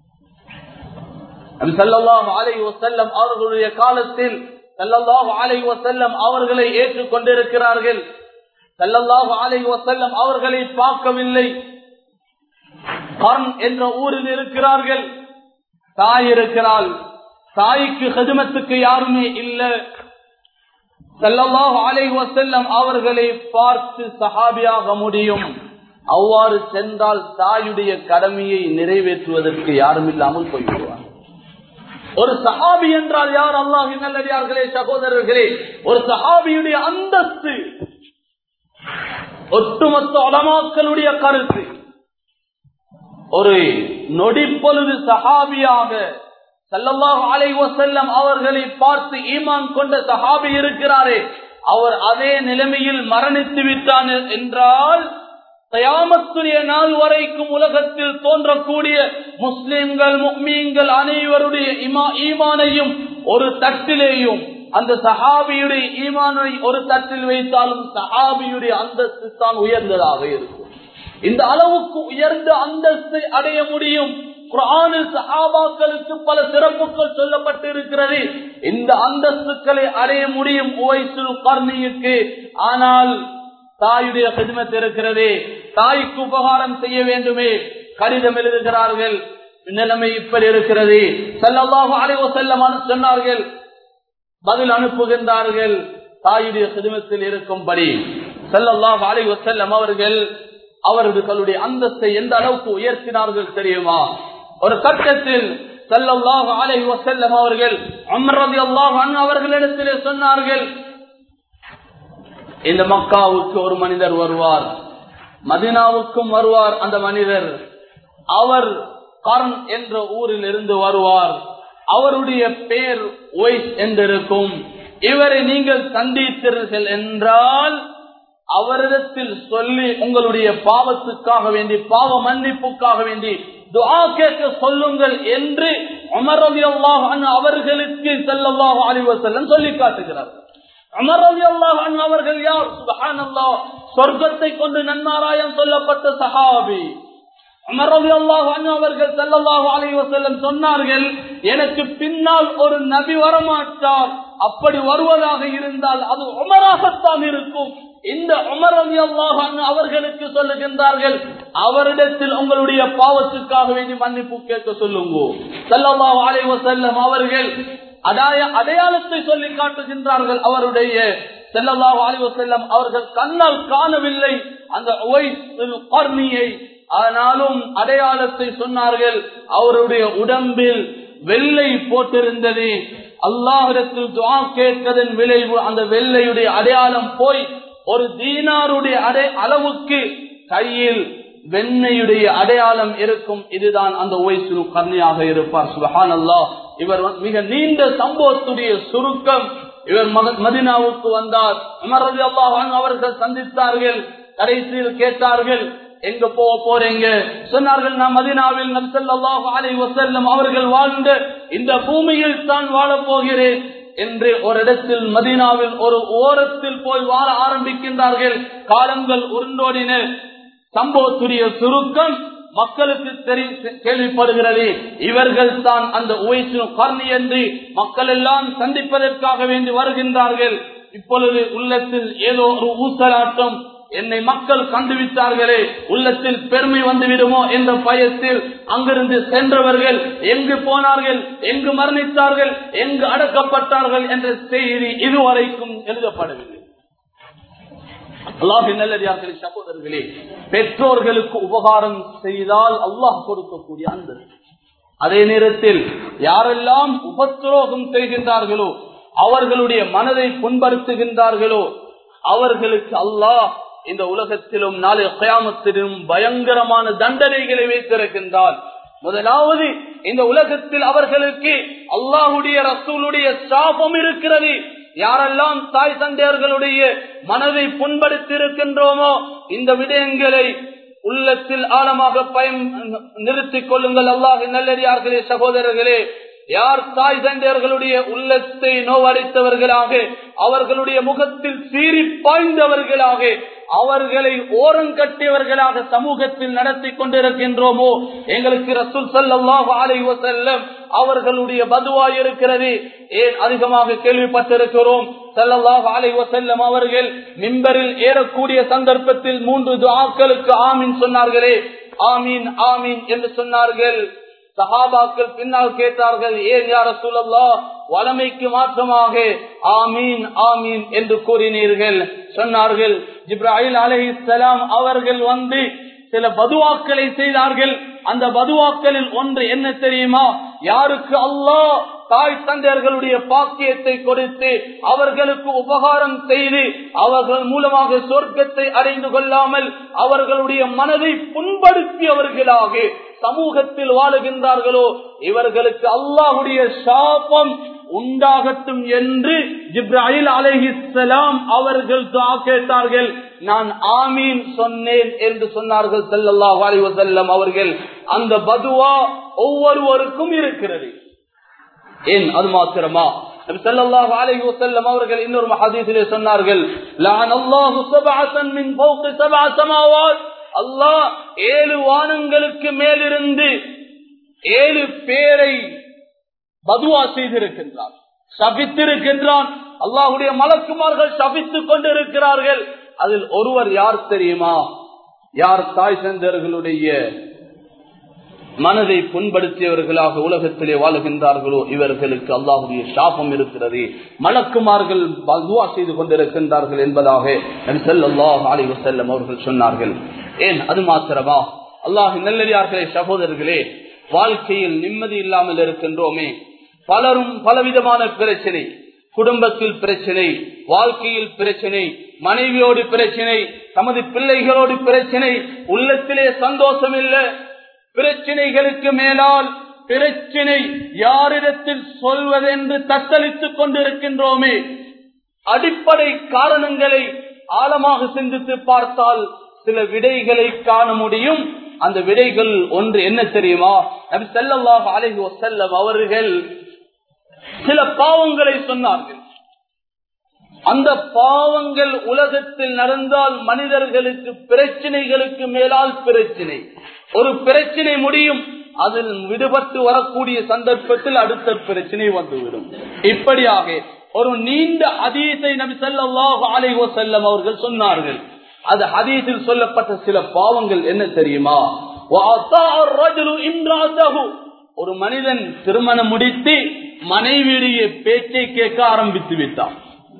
செல்லல்லாஹ் அலை வசல்லம் அவர்களுடைய காலத்தில் செல்லல்லாஹ் அலை வசல்லம் அவர்களை ஏற்றுக் கொண்டிருக்கிறார்கள் செல்லல்லாஹ் அலை வசல்லம் அவர்களை பார்க்கவில்லை கர்ன் என்ற ஊரில் இருக்கிறார்கள் தாய் இருக்கிறாள் தாய்க்கு ஹெதுமத்துக்கு யாருமே இல்லை செல்லல்லாஹ் அலை வசல்லம் அவர்களை பார்த்து சஹாபியாக முடியும் அவ்வாறு சென்றால் தாயுடைய கடமையை நிறைவேற்றுவதற்கு யாரும் இல்லாமல் போய்விடுவார் ஒரு சஹாபி என்றால் யார் அல்லாஹி நல்லடியார்களே சகோதரர்களே ஒரு சஹாபியுடைய அந்தஸ்து ஒட்டுமொத்த அலமாக்களுடைய கருத்து ஒரு நொடிப்பொழுது சஹாபியாக சல்லல்லாஹு அலைஹி வஸல்லம் அவர்களை பார்த்து ஈமான் கொண்ட சஹாபி இருக்கிறாரே அவர் அதே நிலைமையில் மரணித்து விட்டான் என்றால் தயாமத்துடைய நாள் வரைக்கும் உலகத்தில் தோன்றக்கூடிய முஸ்லிம்கள் முக்மீன்கள் அனைவருடைய ஈமானையும் ஒரு தட்டிலேயும் அந்த சஹாபியுடைய ஈமானை ஒரு தட்டில் வைத்தாலும் சஹாபியுடைய அந்தஸ்து தான் உயர்ந்ததாக இருக்கும் இந்த அளவுக்கு உயர்ந்த அந்தஸ்தை அடைய முடியும் குரானில் சஹாபாக்களுக்கு பல சிறப்புகள் சொல்லப்பட்டு இருக்கிறது இந்த அந்தஸ்துக்களை அடைய முடியும் உவைசுல் கர்ணியுக்கு ஆனால் தாயுடைய ஹிதமத் இருக்கிறதே தாய்க்கு உபகாரம் செய்ய வேண்டுமே கடிதம் எழுதுகிறார்கள் நிலைமை இப்படி இருக்கிறது செல்லவாக அலைவ செல்லமான சொன்னார்கள் பதில் அனுப்புகின்றார்கள் தாயுடைய சிதுமத்தில் இருக்கும்படி செல்லல்லாஹ் அலைவ செல்லம் அவர்கள் அவர்களுடைய அந்தஸ்தை எந்த அளவுக்கு உயர்த்தினார்கள் தெரியுமா ஒரு கட்டத்தில் செல்லல்லாஹ் அலைவ செல்லம் அவர்கள் அம்ரதி அல்லாஹ் அவர்களிடத்திலே சொன்னார்கள் இந்த மக்காவுக்கு ஒரு மனிதர் வருவார் மதினாவுக்கும் வருவார் அந்த மனிதர் அவர் கர்ன் என்ற ஊரில் இருந்து வருவார் அவருடைய பெயர் ஒய்ஸ் என்றிருக்கும் இவரை நீங்கள் சந்தித்தீர்கள் என்றால் அவரிடத்தில் சொல்லி உங்களுடைய பாவத்துக்காக வேண்டி பாவ மன்னிப்புக்காக வேண்டி துஆ கேட்க சொல்லுங்கள் என்று உமர் ரலியல்லாஹு அன்ஹு அவர்களுக்கு ஸல்லல்லாஹு அலைஹி வஸல்லம் சொல்லி காட்டுகிறார் உமர் ரலியல்லாஹு அன்ஹு அவர்கள் யார் சுப்ஹானல்லாஹ் சொர்க்கத்தை கொண்டு நன்மாராயம் சொல்லப்பட்ட சஹாபி உமர் ரலியல்லாஹு அன்ஹு அவர்கள் ஸல்லல்லாஹு அலைஹி வஸல்லம் சொன்னார்கள் எனக்கு பின்னால் ஒரு நபி வரமாட்டார் அப்படி வருவதாக இருந்தால் அது உமராகத்தான் இருக்கும் இந்த உமர் அலி அவர்களுக்கு சொல்லுகின்றார்கள் அவரிடத்தில் உங்களுடைய பாவத்துக்காக வேண்டி மன்னிப்பு கேட்க சொல்லுங்க சல்லல்லாஹு அலைஹி வஸல்லம் அவர்கள் அதாய அடையாளத்தை சொல்லி காட்டுகின்றார்கள் அவருடைய செல்லல்லாஹு அலைஹி வஸல்லம் அவர்கள் கண்ணால் காணவில்லை அந்த கர்ணியை ஆனாலும் அடையாளத்தை சொன்னார்கள் அவருடைய உடம்பில் வெள்ளை போட்டிருந்தது அல்லாஹிடத்தில் துவா கேட்கதன் விளைவு அந்த வெள்ளையுடைய அடையாளம் போய் ஒரு தீனாருடைய அடை அளவுக்கு கையில் வெண்ணையுடைய அடையாளம் இருக்கும் இதுதான் அந்த ஒய்சு கர்ணியாக இருப்பார் சுபஹான் அல்லாஹ் இவர் மிக நீண்ட சம்பவத்துடைய சுருக்கம் இவர் மதினாவுக்கு வந்தார் அமரது அல்லாஹ் அவர்கள் சந்தித்தார்கள் கடைசியில் கேட்டார்கள் எங்க போக போறீங்க சொன்னார்கள் நான் மதினாவில் நம்சல்லாஹு அலை வசல்லம் அவர்கள் வாழ்ந்த இந்த பூமியில் தான் வாழப் போகிறேன் என்று ஒரு இடத்தில் மதீனாவில் ஒரு ஓரத்தில் போய் வாழ ஆரம்பிக்கின்றார்கள் காலங்கள் உருண்டோடின சம்பவத்துடைய சுருக்கம் மக்களுக்கு தெரி கேள்விப்படுகிறது இவர்கள் தான் அந்த உயசு கர்ணி என்று மக்கள் எல்லாம் சந்திப்பதற்காக வேண்டி வருகின்றார்கள் இப்பொழுது உள்ளத்தில் ஏதோ ஒரு ஊசலாட்டம் என்னை மக்கள் கண்டுவிட்டார்களே உள்ளத்தில் பெருமை வந்து விடுமோ என்ற பயத்தில் அங்கிருந்து சென்றவர்கள் எங்கு போனார்கள் எங்கு மரணித்தார்கள் எங்கு அடக்கப்பட்டார்கள் என்ற செய்தி இதுவரைக்கும் எழுதப்படவில்லை அல்லாஹின் நல்லடியார்களே சகோதரர்களே பெற்றோர்களுக்கு உபகாரம் செய்தால் அல்லாஹ் கொடுக்கக்கூடிய அந்த அதே நேரத்தில் யாரெல்லாம் உபத்ரோகம் செய்கின்றார்களோ அவர்களுடைய மனதை புண்படுத்துகின்றார்களோ அவர்களுக்கு அல்லாஹ் இந்த உலகத்திலும் நாளை கயாமத்திலும் பயங்கரமான தண்டனைகளை வைத்திருக்கின்றான் முதலாவது இந்த உலகத்தில் அவர்களுக்கு அல்லாஹுடைய ரசூலுடைய சாபம் இருக்கிறது யாரெல்லாம் தாய் தந்தையர்களுடைய மனதை புண்படுத்தி இருக்கின்றோமோ இந்த விடயங்களை உள்ளத்தில் ஆழமாக பயம் நிறுத்திக் கொள்ளுங்கள் அல்லாஹ் நல்லடியார்களே சகோதரர்களே யார் தாய் தந்தையர்களுடைய உள்ளத்தை நோவடித்தவர்களாக அவர்களுடைய முகத்தில் சீறி பாய்ந்தவர்களாக அவர்களை ஓரங்கட்டியவர்களாக சமூகத்தில் நடத்தி கொண்டிருக்கின்றோமோ எங்களுக்கு ரசூல் சல்லாஹ் ஆலை வசல்லம் அவர்களுடைய பதுவாய் இருக்கிறது ஏன் அதிகமாக கேள்விப்பட்டிருக்கிறோம் சல்லல்லாஹ் ஆலை வசல்லம் அவர்கள் மிம்பரில் ஏறக்கூடிய சந்தர்ப்பத்தில் மூன்று துஆக்களுக்கு ஆமீன் சொன்னார்களே ஆமீன் ஆமீன் என்று சொன்னார்கள் சஹாபாக்கள் பின்னால் கேட்டார்கள் ஏன் யார சூழல்லா வளமைக்கு மாற்றமாக ஆமீன் ஆமீன் என்று கூறினீர்கள் சொன்னார்கள் ஜிப்ராஹில் அலஹிசலாம் அவர்கள் வந்து சில பதுவாக்களை செய்தார்கள் அந்த பதுவாக்களில் ஒன்று என்ன தெரியுமா யாருக்கு அல்லாஹ் தாய் தந்தையர்களுடைய பாக்கியத்தை கொடுத்து அவர்களுக்கு உபகாரம் செய்து அவர்கள் மூலமாக சொர்க்கத்தை அடைந்து கொள்ளாமல் அவர்களுடைய மனதை புண்படுத்தியவர்களாக சமூகத்தில் வாழுகின்றார்களோ இவர்களுக்கு அல்லாஹுடைய சாபம் உண்டாகட்டும் என்று ஜிப்ராஹில் அலஹிசலாம் அவர்கள் கேட்டார்கள் நான் ஆமீன் சொன்னேன் என்று சொன்னார்கள் செல்லல்லாஹ் அலிவசல்லம் அவர்கள் அந்த பதுவா ஒவ்வொருவருக்கும் இருக்கிறது ஏன் அது மாத்திரமா செல்லல்லாஹு அலைஹி வஸல்லம் அவர்கள் இன்னொரு ஹதீஸிலே சொன்னார்கள் லஅன் அல்லாஹு சபஅத்தன் மின் ஃபௌகி சபஅ சமாவாத் அல்லாஹ் ஏழு வானங்களுக்கு மேலிருந்து ஏழு பேரை பதுவா செய்திருக்கின்றான் சபித்திருக்கின்றான் அல்லாஹுடைய மலக்குமார்கள் சபித்துக் கொண்டிருக்கிறார்கள் அதில் ஒருவர் யார் தெரியுமா யார் தாய் தந்தர்களுடைய மனதை புண்படுத்தியவர்களாக உலகத்திலே வாழுகின்றார்களோ இவர்களுக்கு அல்லாஹுடைய சாபம் இருக்கிறது மலக்குமார்கள் பதுவா செய்து கொண்டிருக்கின்றார்கள் என்பதாக செல்லாஹ் அலி வசல்லம் அவர்கள் சொன்னார்கள் ஏன் அது மாத்திரமா அல்லாஹ் நல்லடியார்களே சகோதரர்களே வாழ்க்கையில் நிம்மதி இல்லாமல் இருக்கின்றோமே பலரும் பலவிதமான பிரச்சனை குடும்பத்தில் பிரச்சனை வாழ்க்கையில் பிரச்சனை மனைவியோடு பிரச்சனை தமது பிள்ளைகளோடு பிரச்சனை உள்ளத்திலே சந்தோஷம் இல்ல பிரச்சனைகளுக்கு மேலால் பிரச்சனை யாரிடத்தில் சொல்வதென்று தத்தளித்துக் கொண்டிருக்கின்றோமே அடிப்படை காரணங்களை ஆழமாக சிந்தித்து பார்த்தால் சில விடைகளை காண முடியும் அந்த விடைகள் ஒன்று என்ன தெரியுமா நபி ஸல்லல்லாஹு அலைஹி வஸல்லம் அவர்கள் சில பாவங்களை சொன்னார்கள் அந்த பாவங்கள் உலகத்தில் நடந்தால் மனிதர்களுக்கு பிரச்சனைகளுக்கு மேலால் பிரச்சனை ஒரு பிரச்சனை முடியும் அதில் விடுபட்டு வரக்கூடிய சந்தர்ப்பத்தில் அடுத்த பிரச்சனை வந்துவிடும் இப்படியாக ஒரு நீண்ட அதீத்தை நபி ஸல்லல்லாஹு அலைஹி வஸல்லம் அவர்கள் சொன்னார்கள் அது ஹதீஸில் சொல்லப்பட்ட சில பாவங்கள் என்ன தெரியுமா وَأَطَاعَ الرَّجُلُ امْرَأَتَهُ ஒரு மனிதன் திருமணம் முடித்து மனைவியுடைய பேச்சை கேட்க ஆரம்பித்து விட்டான்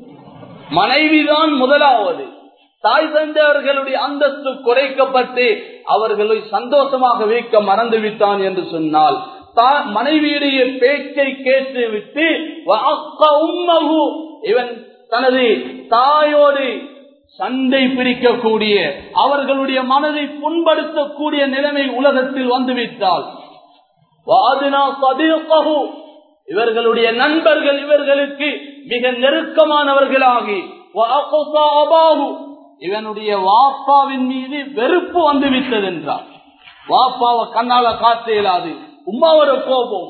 மனைவிதான் முதலாவது தாய் தந்தையர்களுடைய அந்தஸ்து குறைக்கப்பட்டு அவர்களை சந்தோஷமாக வைக்க மறந்து விட்டான் என்று சொன்னால் தா- மனைவியுடைய பேச்சை கேட்டு விட்டு வஅக்க உம்மஹு, இவன் தனது தாயோடு சண்டை பிரிக்கக்கூடிய அவர்களுடைய மனதை புண்படுத்தக்கூடிய நிலைமை உலகத்தில் வந்துவிட்டால் வாதினா சதீகஹு, இவர்களுடைய நண்பர்கள் இவர்களுக்கு மிக நெருக்கமானவர்களாகி வஅக்ஸா அபாஹு, இவனுடைய வாப்பாவின் மீது வெறுப்பு வந்துவிட்டது என்றார் வாப்பாவை கண்ணால காட்ட இயலாது உம்மாவோட கோபம்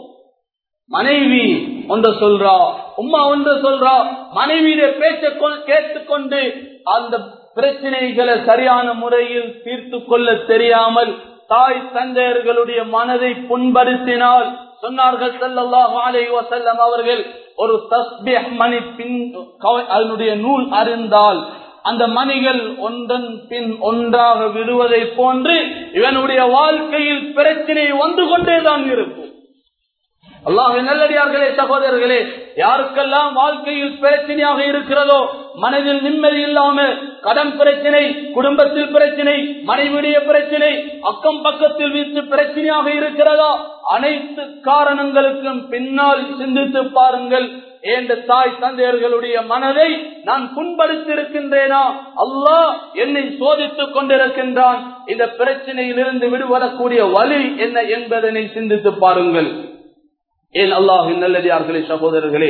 மனைவி ஒன்று சொல்றா உம்மா ஒன்று சொல்றா மனைவியுடைய பேச்சை கொ- கேட்டுக்கொண்டு அந்த பிரச்சனைகளை சரியான முறையில் தீர்த்து கொள்ள தெரியாமல் தாய் தந்தையர்களுடைய மனதை புண்படுத்தினால் சொன்னார்கள் ஸல்லல்லாஹு அலைஹி வஸல்லம் அவர்கள் ஒரு தஸ்பீஹ் மணி பின் கவ- அதனுடைய நூல் அறிந்தால் அந்த மணிகள் ஒன்றன் பின் ஒன்றாக விடுவதை போன்று இவனுடைய வாழ்க்கையில் பிரச்சனை வந்து கொண்டேதான் இருக்கும் அல்லாஹ் நல்லடியார்களே சகோதரர்களே யாருக்கெல்லாம் வாழ்க்கையில் பிரச்சனையாக இருக்கிறதோ மனதில் நிம்மதி இல்லாம கடன் பிரச்சனை குடும்பத்தில் பிரச்சனை மனைவிடைய பிரச்சனை அக்கம் பக்கத்தில் வீட்டு பிரச்சனையாக இருக்கிறதா அனைத்து காரணங்களுக்கும் பின்னால் சிந்தித்து பாருங்கள் என்ற தாய் தந்தையர்களுடைய மனதை நான் புண்படுத்தியிருக்கின்றேனா அல்லாஹ் என்னை சோதித்துக் கொண்டிருக்கின்றான் இந்த பிரச்சனையிலிருந்து விடுபடக்கூடிய வழி என்ன என்பதனை சிந்தித்து பாருங்கள் ஏன் அல்லாஹின் நல்லடியார்களே சகோதரர்களே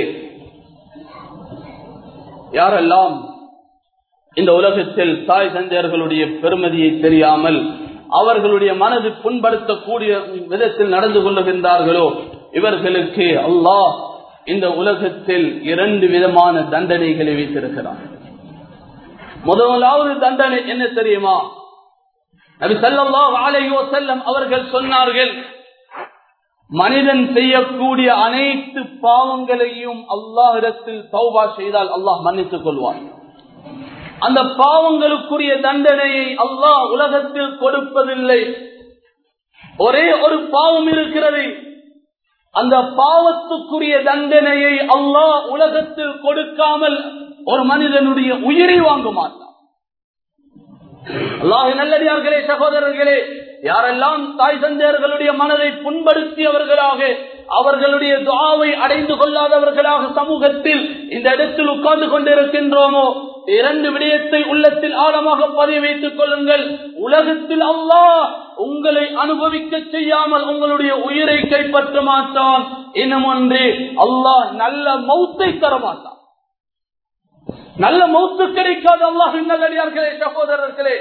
யாரெல்லாம் இந்த உலகத்தில் தாய் தந்தையர்களுடைய பெருமதியை தெரியாமல் அவர்களுடைய மனது புண்படுத்தக்கூடிய விதத்தில் நடந்து கொள்ளுகின்றார்களோ இவர்களுக்கு அல்லாஹ் இந்த உலகத்தில் இரண்டு விதமான தண்டனைகளை வைத்திருக்கிறார் முதலாவது தண்டனை என்ன தெரியுமா நபி ஸல்லல்லாஹு அலைஹி வஸல்லம் அவர்கள் சொன்னார்கள் மனிதன் செய்யக்கூடிய அனைத்து பாவங்களையும் அல்லாஹிடத்தில் தௌபா செய்தால் அல்லாஹ் மன்னித்துக் கொள்வான் அந்த பாவங்களுக்குரிய தண்டனையை அல்லாஹ் உலகத்தில் கொடுப்பதில்லை ஒரே ஒரு பாவம் இருக்கிறது அந்த பாவத்துக்குரிய தண்டனையை அல்லாஹ் உலகத்தில் கொடுக்காமல் ஒரு மனிதனுடைய உயிரை வாங்க மாட்டான் அல்லாஹ் நல்லடியார்களே சகோதரர்களே யாரெல்லாம் தாய் தந்தையர்களுடைய மனதை புண்படுத்தியவர்களாக அவர்களுடைய துவாவை அடைந்து கொள்ளாதவர்களாக சமூகத்தில் இந்த இடத்தில் உட்கார்ந்து கொண்டிருக்கின்றோமோ இரண்டு விடயத்தை உள்ளத்தில் ஆழமாக பதிய வைத்துக் கொள்ளுங்கள் உலகத்தில் அல்லாஹ் உங்களை அனுபவிக்க செய்யாமல் உங்களுடைய உயிரை கைப்பற்ற மாட்டான் இன்னும் ஒன்று அல்லாஹ் நல்ல மௌத்தை தர மாட்டான் நல்ல மௌத்து கிடைக்காது அல்லாஹ் நல்லடியார்களே சகோதரர்களே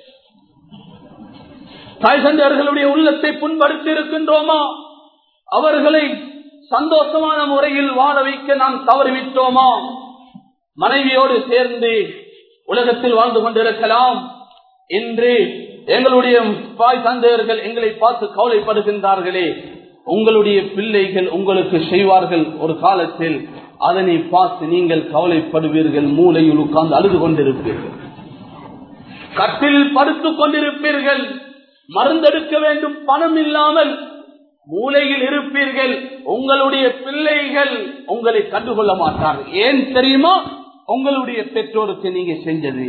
தாய் தந்தையர்களுடைய உள்ளத்தை புண்படுத்தி இருக்கின்றோமா அவர்களை சந்தோஷமான முறையில் வாழ வைக்க நாம் தவறிவிட்டோமா மனைவியோடு சேர்ந்து உலகத்தில் வாழ்ந்து கொண்டிருக்கலாம் என்று எங்களுடைய தாய் தந்தையர்கள் எங்களை பார்த்து கவலைப்படுகின்றார்களே உங்களுடைய பிள்ளைகள் உங்களுக்கு செய்வார்கள் ஒரு காலத்தில் அதனை பார்த்து நீங்கள் கவலைப்படுவீர்கள் மூளையில் உட்கார்ந்து அழுது கொண்டிருப்பீர்கள் கட்டில் படுத்துக் கொண்டிருப்பீர்கள் மருந்தெடுக்க வேண்டும் பணம் இல்லாமல் மூலையில் இருப்பீர்கள் உங்களுடைய பிள்ளைகள் உங்களை கண்டுகொள்ள மாட்டார்கள் ஏன் தெரியுமா உங்களுடைய பெற்றோருக்கு நீங்க செஞ்சது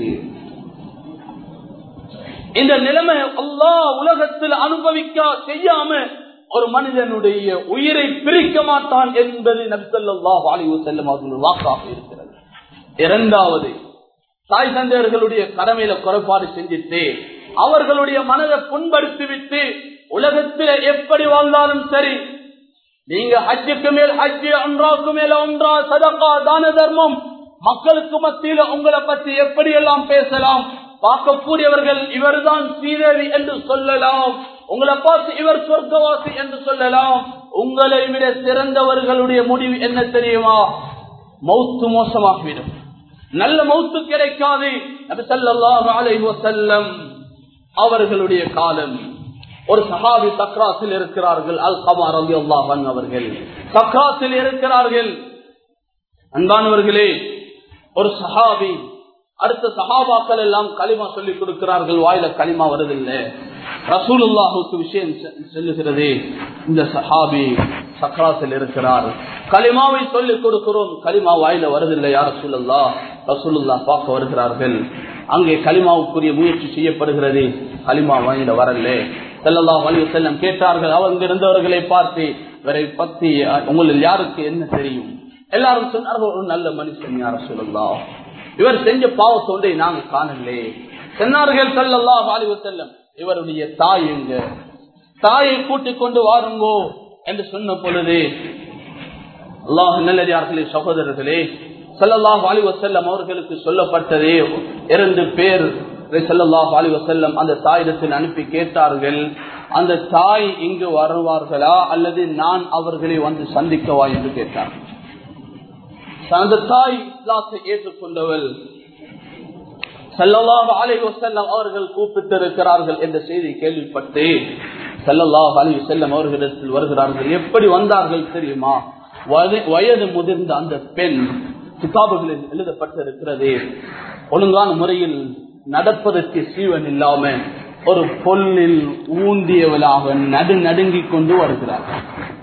இந்த நிலைமை அல்லாஹ் உலகத்தில் அனுபவிக்க செய்யாம ஒரு மனிதனுடைய உயிரை பிரிக்க மாட்டான் என்பது நபிசல்லாஹ் அலிவு செல்லும் அவர்கள் வாக்காக இருக்கிறது இரண்டாவது தாய் தந்தையர்களுடைய கடமையில குறைபாடு செஞ்சுட்டு அவர்களுடைய மனதை புண்படுத்தி விட்டு உலகத்தில் எப்படி வாழ்ந்தாலும் சரி நீங்க ஹஜ்ஜுக்கு மேல் ஹஜ்ஜு ஒன்றாக்கு மேல ஒன்றா சதக்கா தான தர்மம் மக்களுக்கு மத்தியில உங்களை பற்றி எப்படி எல்லாம் பேசலாம் பார்க்கக்கூடியவர்கள் இவர்தான் ஸ்ரீதேவி என்று சொல்லலாம் உங்களை பார்த்து இவர் சொர்க்கவாசி என்று சொல்லலாம் உங்களை விட சிறந்தவர்களுடைய முடிவு என்ன தெரியுமா மௌத்து மோசமாகிவிடும் நல்ல மௌத்து கிடைக்காது நபி ஸல்லல்லாஹு அலைஹி வஸல்லம் அவர்களுடைய காலம் ஒரு சஹாபி சக்ராத்தில் இருக்கிறார்கள் அல் கமார் அலி அல்லாஹன் அவர்கள் சக்ராத்தில் இருக்கிறார்கள் அன்பானவர்களே ஒரு சஹாபி அடுத்த சஹாபாக்கள் எல்லாம் களிமா சொல்லிக் கொடுக்கிறார்கள் வாயில களிமா வருதில்லை ரசூலுல்லாஹுக்கு விஷயம் செ- சொல்லுகிறது இந்த சஹாபி சக்ராத்தில் இருக்கிறார் களிமாவை சொல்லிக் கொடுக்கிறோம் களிமா வாயில வருதில்லை யார் ரசூலுல்லா ரசூலுல்லா பார்க்க வருகிறார்கள் அங்கே களிமாவுக்குரிய முயற்சி செய்யப்படுகிறது களிமா வாயில வரல செல்லல்லா வலி செல்லம் கேட்டார்கள் அவங்க இருந்தவர்களை பார்த்து இவரை பத்தி அஹ், உங்களில் யாருக்கு என்ன தெரியும் எல்லாரும் சொன்னார்கள் ஒரு நல்ல மனுஷன் யார சொல்லலாம் இவர் செஞ்ச பாவத்தோண்டை நாங்க காணலே சொன்னார்கள் செல்லல்லா வாலிப செல்லம் இவருடைய தாய் எங்க தாயை கூட்டிக் கொண்டு வாருங்கோ என்று சொன்ன பொழுது அல்லாஹ் நல்லடியார்களே சகோதரர்களே ஸல்லல்லாஹு அலைஹி வஸல்லம் அவர்களுக்கு சொல்லப்பட்டதே இரண்டு பேர் ஸல்லல்லாஹு அலைஹி வஸல்லம் அந்த தாயிடத்தில் அனுப்பி கேட்டார்கள் அந்த தாய் இங்கு வருவார்களா அல்லது நான் அவர்களை வந்து சந்திக்கவா என்று கேட்டார் அந்த தாய் இஸ்லாத்தை ஏற்றுக்கொண்டவள் ஸல்லல்லாஹு அலைஹி வஸல்லம் அவர்கள் கூப்பிட்டிருக்கிறார்கள் என்ற செய்தி கேள்விப்பட்டு ஸல்லல்லாஹு அலைஹி வஸல்லம் அவர்களிடத்தில் வருகிறார்கள் எப்படி வந்தார்கள் தெரியுமா வயது- வயது முதிர்ந்த அந்த பெண் கிதாபுகளில் எழுதப்பட்டிருக்கிறது ஒழுங்கான முறையில் நடப்பதற்கு சீவன் இல்லாம ஒரு பொல்லில் ஊந்தியவளாக நடு நடுங்கிக் கொண்டு வருகிறார்கள்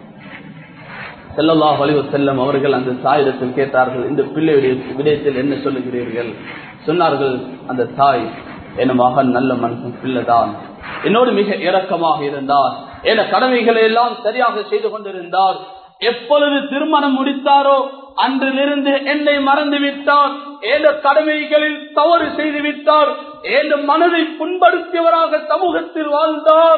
செல்லல்லாஹ் அலைஹி செல்லம் அவர்கள் அந்த தாயிடத்தில் கேட்டார்கள் இந்த பிள்ளையுடைய விடயத்தில் என்ன சொல்லுகிறீர்கள் சொன்னார்கள் அந்த தாய் என் மகன் நல்ல மனுஷன் பிள்ளைதான் என்னோடு மிக இரக்கமாக இருந்தார் என கடமைகளை எல்லாம் சரியாக செய்து கொண்டிருந்தார் எப்பொழுது திருமணம் முடித்தாரோ அன்றிலிருந்து என்னை மறந்து விட்டார் ஏத கடமைகளில் தவறு செய்து விட்டார் ஏத மனதை புண்படுத்தியவராக சமூகத்தில் வாழ்ந்தார்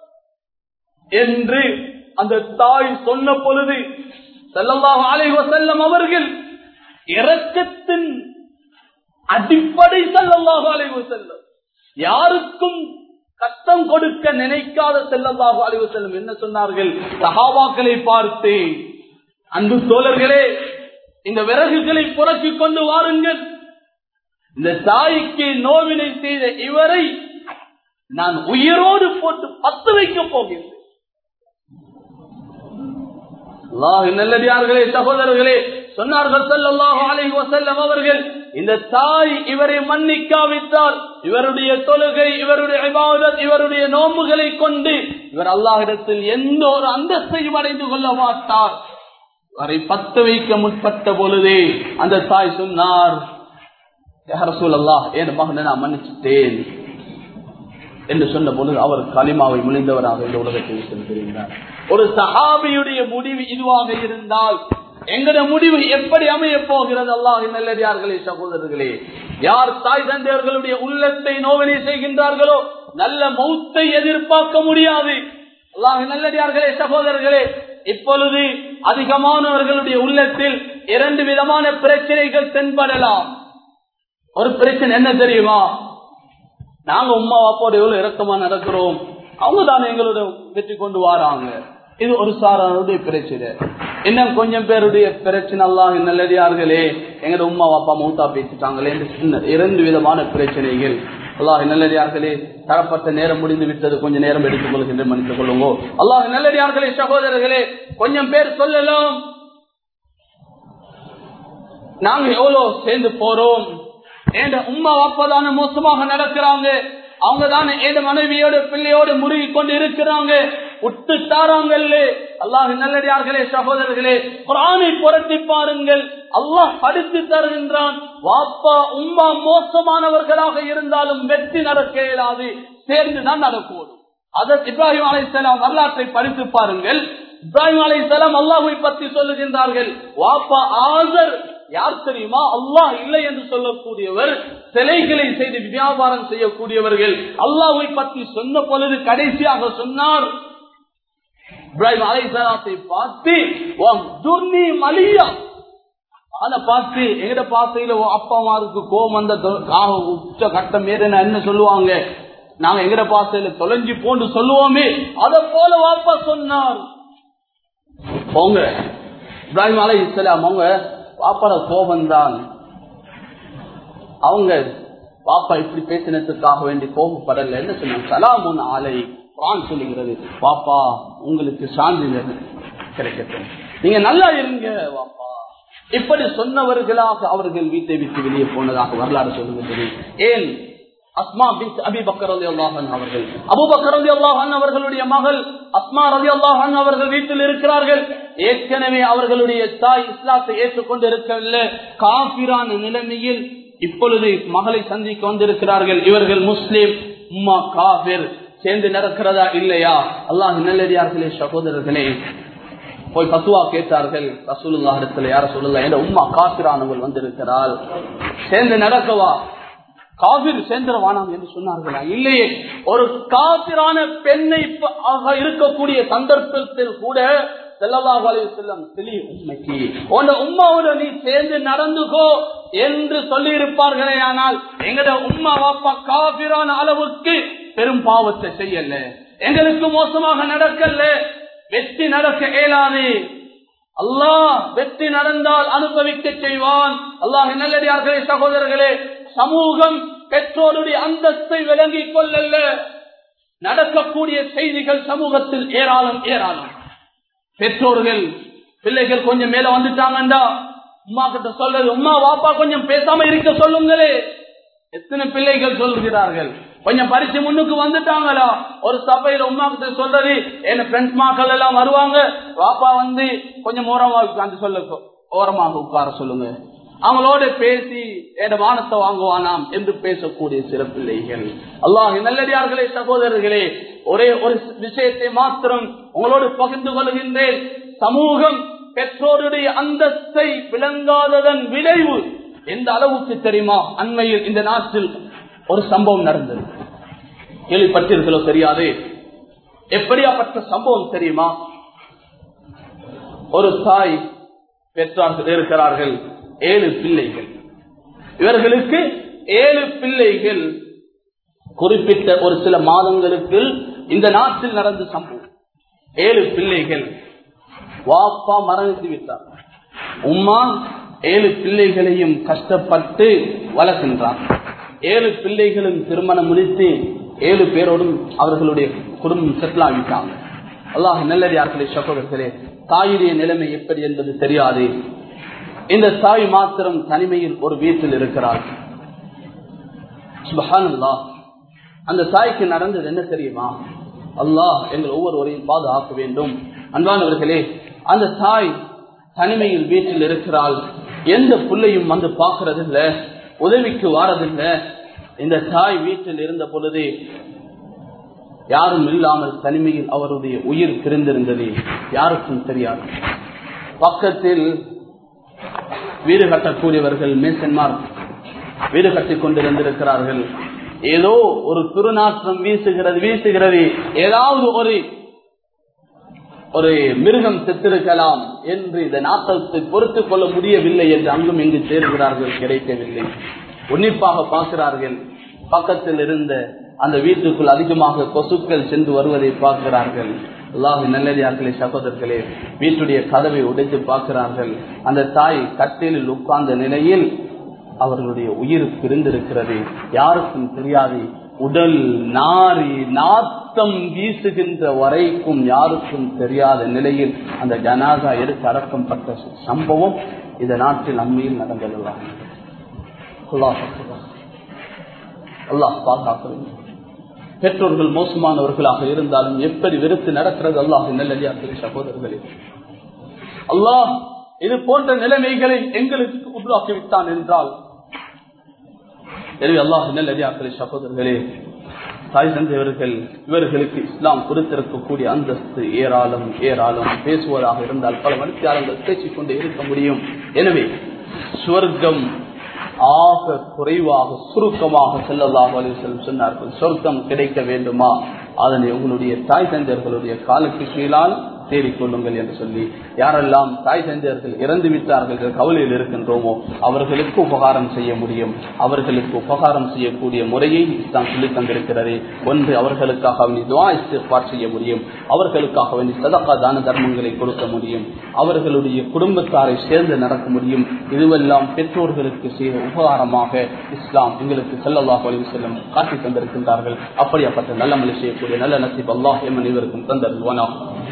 என்று அந்த தாய் சொன்ன பொழுது செல்லல்லாஹு அலைஹி வஸல்லம் அவர்கள் இரக்கத்தின் அடிப்படை செல்லல்லாஹு அலைஹி வஸல்லம் யாருக்கும் கஷ்டம் கொடுக்க நினைக்காத செல்லல்லாஹு அலைஹி வஸல்லம் என்ன சொன்னார்கள் சஹாபாக்களை பார்த்து அன்பு தோழர்களே இந்த விறகுகளை புரட்டிக் கொண்டு வாருங்கள் இந்த தாய்க்கு நோவினை செய்த இவரை நான் உயிரோடு போட்டு பத்து வைக்கப் போகிறேன் அல்லாஹ் நல்லடியார்களே சகோதரர்களே சொன்னார்கள் ஸல்லல்லாஹு அலைஹி வஸல்லம் அவர்கள் இந்த தாய் இவரை மன்னிக்காவிட்டால் இவருடைய தொழுகை இவருடைய இபாதத் இவருடைய நோம்புகளை கொண்டு இவர் அல்லாஹ்விடத்தில் எந்த ஒரு அந்தஸ்தையும் அடைந்து கொள்ள மாட்டார் அவரை பத்து வைக்க முற்பட்ட பொழுதே அந்த தாய் சொன்னார் ரசூல் அல்லாஹ் என் மகனை நான் மன்னிச்சுட்டேன் என்று சொன்ன பொழுது அவர் களிமாவை முழிந்தவராக இந்த உலகத்தில் சென்றிருந்தார் ஒரு சஹாபியுடைய முடிவு இதுவாக இருந்தால் எங்கட முடிவு எப்படி அமைய போகிறது அல்லாஹ் நல்லடியார்களே சகோதரர்களே யார் தாய் தந்தையர்களுடைய உள்ளத்தை நோவினை செய்கின்றார்களோ நல்ல மௌத்தை எதிர்பார்க்க முடியாது அல்லாஹ் நல்லடியார்களே சகோதரர்களே இப்பொழுது அதிகமானவர்களுடைய உள்ளத்தில் இரண்டு விதமான பிரச்சனைகள் தென்படலாம் ஒரு பிரச்சனை என்ன தெரியுமா நாங்க உமா அப்பாவோட எவ்வளவு இறக்கமா நடக்கிறோம் அவங்க தானே எங்களோட வெற்றி கொண்டு வராங்க இது ஒரு சாராருடைய பிரச்சனை இன்னும் கொஞ்சம் பேருடைய பிரச்சனை எல்லாம் நல்லடியார்களே எங்களோட உமா அப்பா மௌத்தா பேசிட்டாங்களே என்று சின்ன இரண்டு விதமான பிரச்சனைகள் அல்லாஹ் நல்லடியார்களே தரப்பட்ட நேரம் முடிந்து விட்டது கொஞ்சம் நேரம் எடுத்துக் கொள்கின்ற மன்னித்துக் கொள்ளுங்க அல்லாஹ் நல்லடியார்களே சகோதரர்களே கொஞ்சம் பேர் சொல்லலாம் நாங்க எவ்வளவு சேர்ந்து போறோம் ஏண்ட உமா அப்பதான மோசமாக நடக்கிறாங்க அவங்க தானே ஏத மனைவியோட பிள்ளையோட முருகி கொண்டு இருக்கிறாங்க விட்டு தாராங்கல்ல அல்லாஹ் நல்லடியார்களே சகோதரர்களே குரானை புரட்டி பாருங்கள் அல்லாஹ் படித்து தருகின்றான் வாப்பா உம்மா மோசமானவர்களாக இருந்தாலும் வெற்றி நடக்க இயலாது சேர்ந்துதான் நடக்கூடும் அதற்கு இப்ராஹிம் அலைசலாம் வரலாற்றை படித்து பாருங்கள் இப்ராஹிம் அலைசலாம் அல்லாஹை பற்றி சொல்லுகின்றார்கள் வாப்பா ஆசர் யார் தெரியுமா அல்லாஹ் இல்லை என்று சொல்லக்கூடியவர் சிலைகளை செய்து வியாபாரம் செய்யக்கூடியவர்கள் அல்லாஹ்வை பற்றி சொன்ன பொழுது கடைசியாக சொன்னார் இப்ராஹிம் அலைசலாத்தை பார்த்து துர்னி மலியா அதை பார்த்து எங்கட பாசையில அப்பா அம்மாவுக்கு கோபம் வந்த உச்ச கட்டம் ஏறின என்ன சொல்லுவாங்க நாங்க எங்கட பாசையில தொலைஞ்சு போன்று சொல்லுவோமே அத போல வாப்பா சொன்னார் போங்க இப்ராஹிம் அலை இஸ்லாம் அவங்க பாப்பாட கோபம் தான் அவங்க பாப்பா இப்படி பேசினதுக்காக வேண்டி கோபப்படல என்ன சொன்னாங்க சலாமுன் ஆலை குரான் சொல்லுகிறது பாப்பா உங்களுக்கு சாந்தி கிடைக்கட்டும் நீங்க நல்லா இருங்க பாப்பா இப்படி சொன்னவர்களாக அவர்கள் வீட்டை விட்டு வெளியே போனதாக வரலாறு சொல்லுகிறது ஏன் அஸ்மா பின் அபி பக்கர் அலி அல்லாஹன் அவர்கள் அபு பக்கர் அலி அல்லாஹன் அவர்களுடைய மகள் அஸ்மா ரலி அல்லாஹன் அவர்கள் வீட்டில் இருக்கிறார்கள் ஏற்கனவே அவர்களுடைய தாய் இஸ்லாத்தை ஏற்றுக்கொண்டு இருக்கவில்லை காபிரான நிலைமையில் இப்பொழுது மகளை சந்திக்க வந்திருக்கிறார்கள் இவர்கள் முஸ்லிம் உம்மா காபிர் சேர்ந்து நடக்கிறதா இல்லையா அல்லாஹ் நல்லடியார்களே சகோதரர்களே போய் பத்துவா கேட்டார்கள் ரசூலுல்லா இடத்துல யார சொல்லல என்ற உம்மா காபிரானவள் வந்திருக்கிறாள் சேர்ந்து நடக்கவா காபிர் சேர்ந்துடவானாம் என்று சொன்னார்களா இல்லையே ஒரு காபிரான பெண்ணை இருக்கக்கூடிய சந்தர்ப்பத்தில் கூட உம்மாவோட நீ சேர்ந்து நடந்துகோ என்று சொல்லி இருப்பார்களே ஆனால் எங்கட உம்மா வாப்பா காபிரான அளவுக்கு பெரும் பாவத்தை செய்யல எங்களுக்கு மோசமாக நடக்கல வெற்றி நடக்க இயலாது அல்லாஹ் வெற்றி நடந்தால் அனுபவிக்க செய்வான் அல்லாஹ் நல்லடியார்களே சகோதரர்களே சமூகம் பெற்றோருடைய அந்தஸ்தை விளங்கிக் கொள்ளல நடக்கக்கூடிய செய்திகள் சமூகத்தில் ஏராளம் ஏராளம் பெற்றோர்கள் பிள்ளைகள் கொஞ்சம் மேல வந்துட்டாங்கண்டா உமா கிட்ட சொல்றது உமா வாப்பா கொஞ்சம் பேசாம இருக்க சொல்லுங்களே எத்தனை பிள்ளைகள் சொல்கிறார்கள் கொஞ்சம் பரிசு முன்னுக்கு வந்துட்டாங்களா ஒரு சபையில உமா கிட்ட சொல்றது என்ன ஃப்ரெண்ட்ஸ் மாக்கள் எல்லாம் வருவாங்க வாப்பா வந்து கொஞ்சம் ஓரமா உட்காந்து சொல்ல ஓரமாக உட்கார சொல்லுங்க அவங்களோட பேசி என் வானத்தை வாங்குவானாம் என்று பேசக்கூடிய சில பிள்ளைகள் அல்லாஹ் நல்லடியார்களே சகோதரர்களே ஒரே ஒரு விஷயத்தை மாத்திரம் உங்களோடு பகிர்ந்து கொள்கின்றேன் சமூகம் பெற்றோருடைய அந்தஸ்தை விளங்காததன் விளைவு எந்த அளவுக்கு தெரியுமா அண்மையில் இந்த நாட்டில் ஒரு சம்பவம் நடந்தது கேள்விப்பட்டீர்களோ தெரியாது எப்படியாப்பட்ட சம்பவம் தெரியுமா ஒரு தாய் பெற்றார்கள் இருக்கிறார்கள் ஏழு பிள்ளைகள் இவர்களுக்கு ஏழு பிள்ளைகள் குறிப்பிட்ட ஒரு சில மாதங்களுக்கு இந்த நாட்டில் நடந்த சம்பவம் ஏழு பிள்ளைகள் வாப்பா மரணித்து விட்டார் உம்மா ஏழு பிள்ளைகளையும் கஷ்டப்பட்டு வளர்க்கின்றார் ஏழு பிள்ளைகளும் திருமணம் முடித்து ஏழு பேரோடும் அவர்களுடைய குடும்பம் செட்டில் ஆகிட்டாங்க அல்லாஹ் நல்லடியார்களே சகோதரர்களே தாயுடைய நிலைமை எப்படி என்பது தெரியாது இந்த தாய் மாத்திரம் தனிமையில் ஒரு வீட்டில் இருக்கிறார் சுபஹானல்லா அந்த தாய்க்கு நடந்தது என்ன தெரியுமா அல்லாஹ் எங்கள் ஒவ்வொருவரையும் பாதுகாக்க வேண்டும் அன்பானவர்களே அந்த தாய் தனிமையில் வீட்டில் இருக்கிறாள் எந்த பிள்ளையும் வந்து பார்க்கறதில்ல உதவிக்கு வாரதில்லை இந்த தாய் வீட்டில் இருந்த பொழுது யாரும் இல்லாமல் தனிமையில் அவருடைய உயிர் பிரிந்திருந்தது யாருக்கும் தெரியாது பக்கத்தில் வீடு கட்டக்கூடியவர்கள் மேசன்மார் வீடு கட்டிக் கொண்டிருந்திருக்கிறார்கள் ஏதோ ஒரு துருநாற்றம் வீசுகிறது வீசுகிறது ஏதாவது ஒரு ஒரு மிருகம் செத்திருக்கலாம் என்று இந்த நாட்டத்தை பொறுத்துக் கொள்ள முடியவில்லை என்று அங்கும் இங்கு சேர்கிறார்கள் கிடைக்கவில்லை உன்னிப்பாக பார்க்கிறார்கள் பக்கத்தில் இருந்த அந்த வீட்டுக்குள் அதிகமாக கொசுக்கள் சென்று வருவதை பார்க்கிறார்கள் அல்லாஹ் நல்லடியார்களே சகோதரர்களே வீட்டுடைய கதவை உடைத்து பார்க்கிறார்கள் அந்த தாய் கட்டிலில் உட்கார்ந்த நிலையில் அவர்களுடைய உயிர் பிரிந்திருக்கிறது யாருக்கும் தெரியாது உடல் நாரி நாத்தம் வீசுகின்ற வரைக்கும் யாருக்கும் தெரியாத நிலையில் அந்த ஜனாதா எடுத்து அடக்கப்பட்ட சம்பவம் இந்த நாட்டில் அண்மையில் நடந்ததுதான் அல்லாஹ் பாதுகாக்க பெற்றோர்கள் மோசமானவர்களாக இருந்தாலும் எப்படி வெறுத்து நடக்கிறது அல்லாஹ் நல்லடியார்களே சகோதரர்களே அல்லாஹ் இது போன்ற நிலைமைகளை எங்களுக்கு உருவாக்கி விட்டான் என்றால் எனவே அல்லாஹ் நல்லடியார்களே சகோதரர்களே தாய் தந்தையவர்கள் இவர்களுக்கு இஸ்லாம் கொடுத்திருக்கக்கூடிய அந்தஸ்து ஏராளம் ஏராளம் பேசுவதாக இருந்தால் பல மனுஷியாளர்கள் பேசிக் கொண்டே இருக்க முடியும் எனவே சுவர்க்கம் ஆக குறைவாக சுருக்கமாக செல்லதாக செல்லும் சொன்னார்கள் சொர்க்கம் கிடைக்க வேண்டுமா அதனை உங்களுடைய தாய் தந்தையர்களுடைய காலுக்கு கீழால் தேடிக்கொள்ளுங்கள் என்று சொல்லி யாரெல்லாம் தாய் தந்தையர்கள் இறந்து விட்டார்கள் என்ற கவலையில் இருக்கின்றோமோ அவர்களுக்கு உபகாரம் செய்ய முடியும் அவர்களுக்கு உபகாரம் செய்யக்கூடிய முறையை இஸ்லாம் சொல்லித் தந்திருக்கிறது ஒன்று அவர்களுக்காக வேண்டி துவா இஸ்திஃபார் செய்ய முடியும் அவர்களுக்காக வேண்டி சதகா தான தர்மங்களை கொடுக்க முடியும் அவர்களுடைய குடும்பத்தாரை சேர்ந்து நடக்க முடியும் இதுவெல்லாம் பெற்றோர்களுக்கு செய்த உபகாரமாக இஸ்லாம் எங்களுக்கு செல்லல்லாஹ் வழி செல்லும் காட்டி தந்திருக்கின்றார்கள் அப்படியாப்பட்ட நல்ல மலை செய்யக்கூடிய நல்ல நசீப் அல்லாஹ் எம் அனைவருக்கும் தந்தருவானா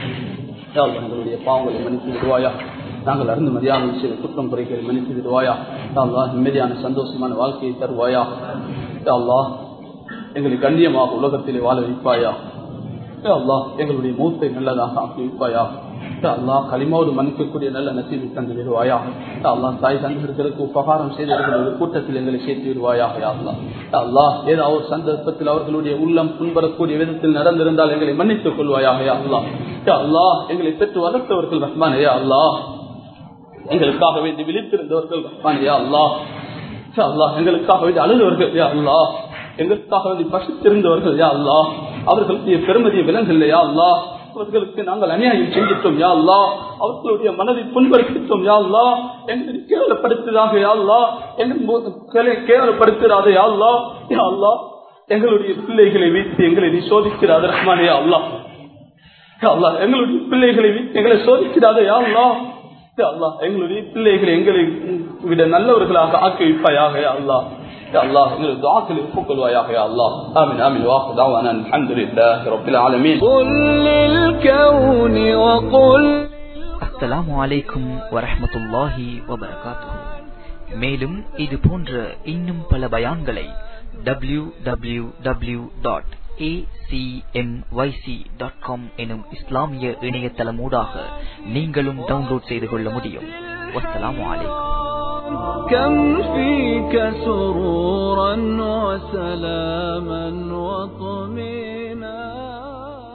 எங்களுடைய பாவங்களை மன்னித்து விடுவாயா நாங்கள் அறிந்து மதியான செய்த குற்றம் குறைகளை மன்னித்து விடுவாயா அல்லா நிம்மதியான சந்தோஷமான வாழ்க்கையை தருவாயா அல்லா எங்களை கண்ணியமாக உலகத்திலே வாழ வைப்பாயா அல்லா எங்களுடைய மூத்தை நல்லதாக ஆக்கி வைப்பாயா அல்லா களிமாவோடு மன்னிக்கக்கூடிய நல்ல நசீபை தந்து விடுவாயா அல்லா தாய் தந்தர்களுக்கு உபகாரம் செய்தவர்களுடைய கூட்டத்தில் எங்களை சேர்த்து விடுவாயாக அல்லா அல்லா ஏதாவது ஒரு சந்தர்ப்பத்தில் அவர்களுடைய உள்ளம் புண்படக்கூடிய விதத்தில் நடந்திருந்தால் எங்களை மன்னித்துக் கொள்வாயாக அல்லா அல்லா எங்களை பெற்று வளர்த்தவர்கள் ரஹ்மானையா அல்லா எங்களுக்காக வேண்டி விழித்திருந்தவர்கள் ரஹ்மானையா அல்லா அல்லா எங்களுக்காக வேண்டி அழுதவர்கள் யா அல்லா எங்களுக்காக வேண்டி பசித்திருந்தவர்கள் யா அல்லா அவர்களுடைய பெருமதிய விலங்கல்லையா அல்லா அவர்களுக்கு நாங்கள் அநியாயம் செஞ்சிட்டோம் யா அல்லா அவர்களுடைய மனதை புண்படுத்திட்டோம் யா அல்லா எங்களை கேவலப்படுத்துதாக யா அல்லா எங்களை கேவலப்படுத்துறாத யா அல்லா யா அல்லா எங்களுடைய பிள்ளைகளை வைத்து எங்களை நீ சோதிக்கிறாத ரஹ்மானே யா அல்லா யா அல்லா எங்களுடைய பிள்ளைகளை வைத்து எங்களை சோதிக்கிறாத யா அல்லா யா அல்லா எங்களுடைய பிள்ளைகளை எங்களை விட நல்லவர்களாக ஆக்கி வைப்பாயாக யா அல்லா يا الله من الدعاء اللي فوق الوياح يا الله آمين آمين وآخر دعوانا الحمد لله رب العالمين قل للكون وقل அஸ்ஸலாமு அலைக்கும் வரஹ்மத்துல்லாஹி வபரகாத்துஹு மேலும் இது போன்ற இன்னும் பல பயான்களை W W W dot dot com எனும் இஸ்லாமிய இணையதளமூடாக நீங்களும் டவுன்லோட் செய்து கொள்ள முடியும் வஸ்ஸலாமு அலைக்கும் كم فيك سرورا وسلاما وطمئنا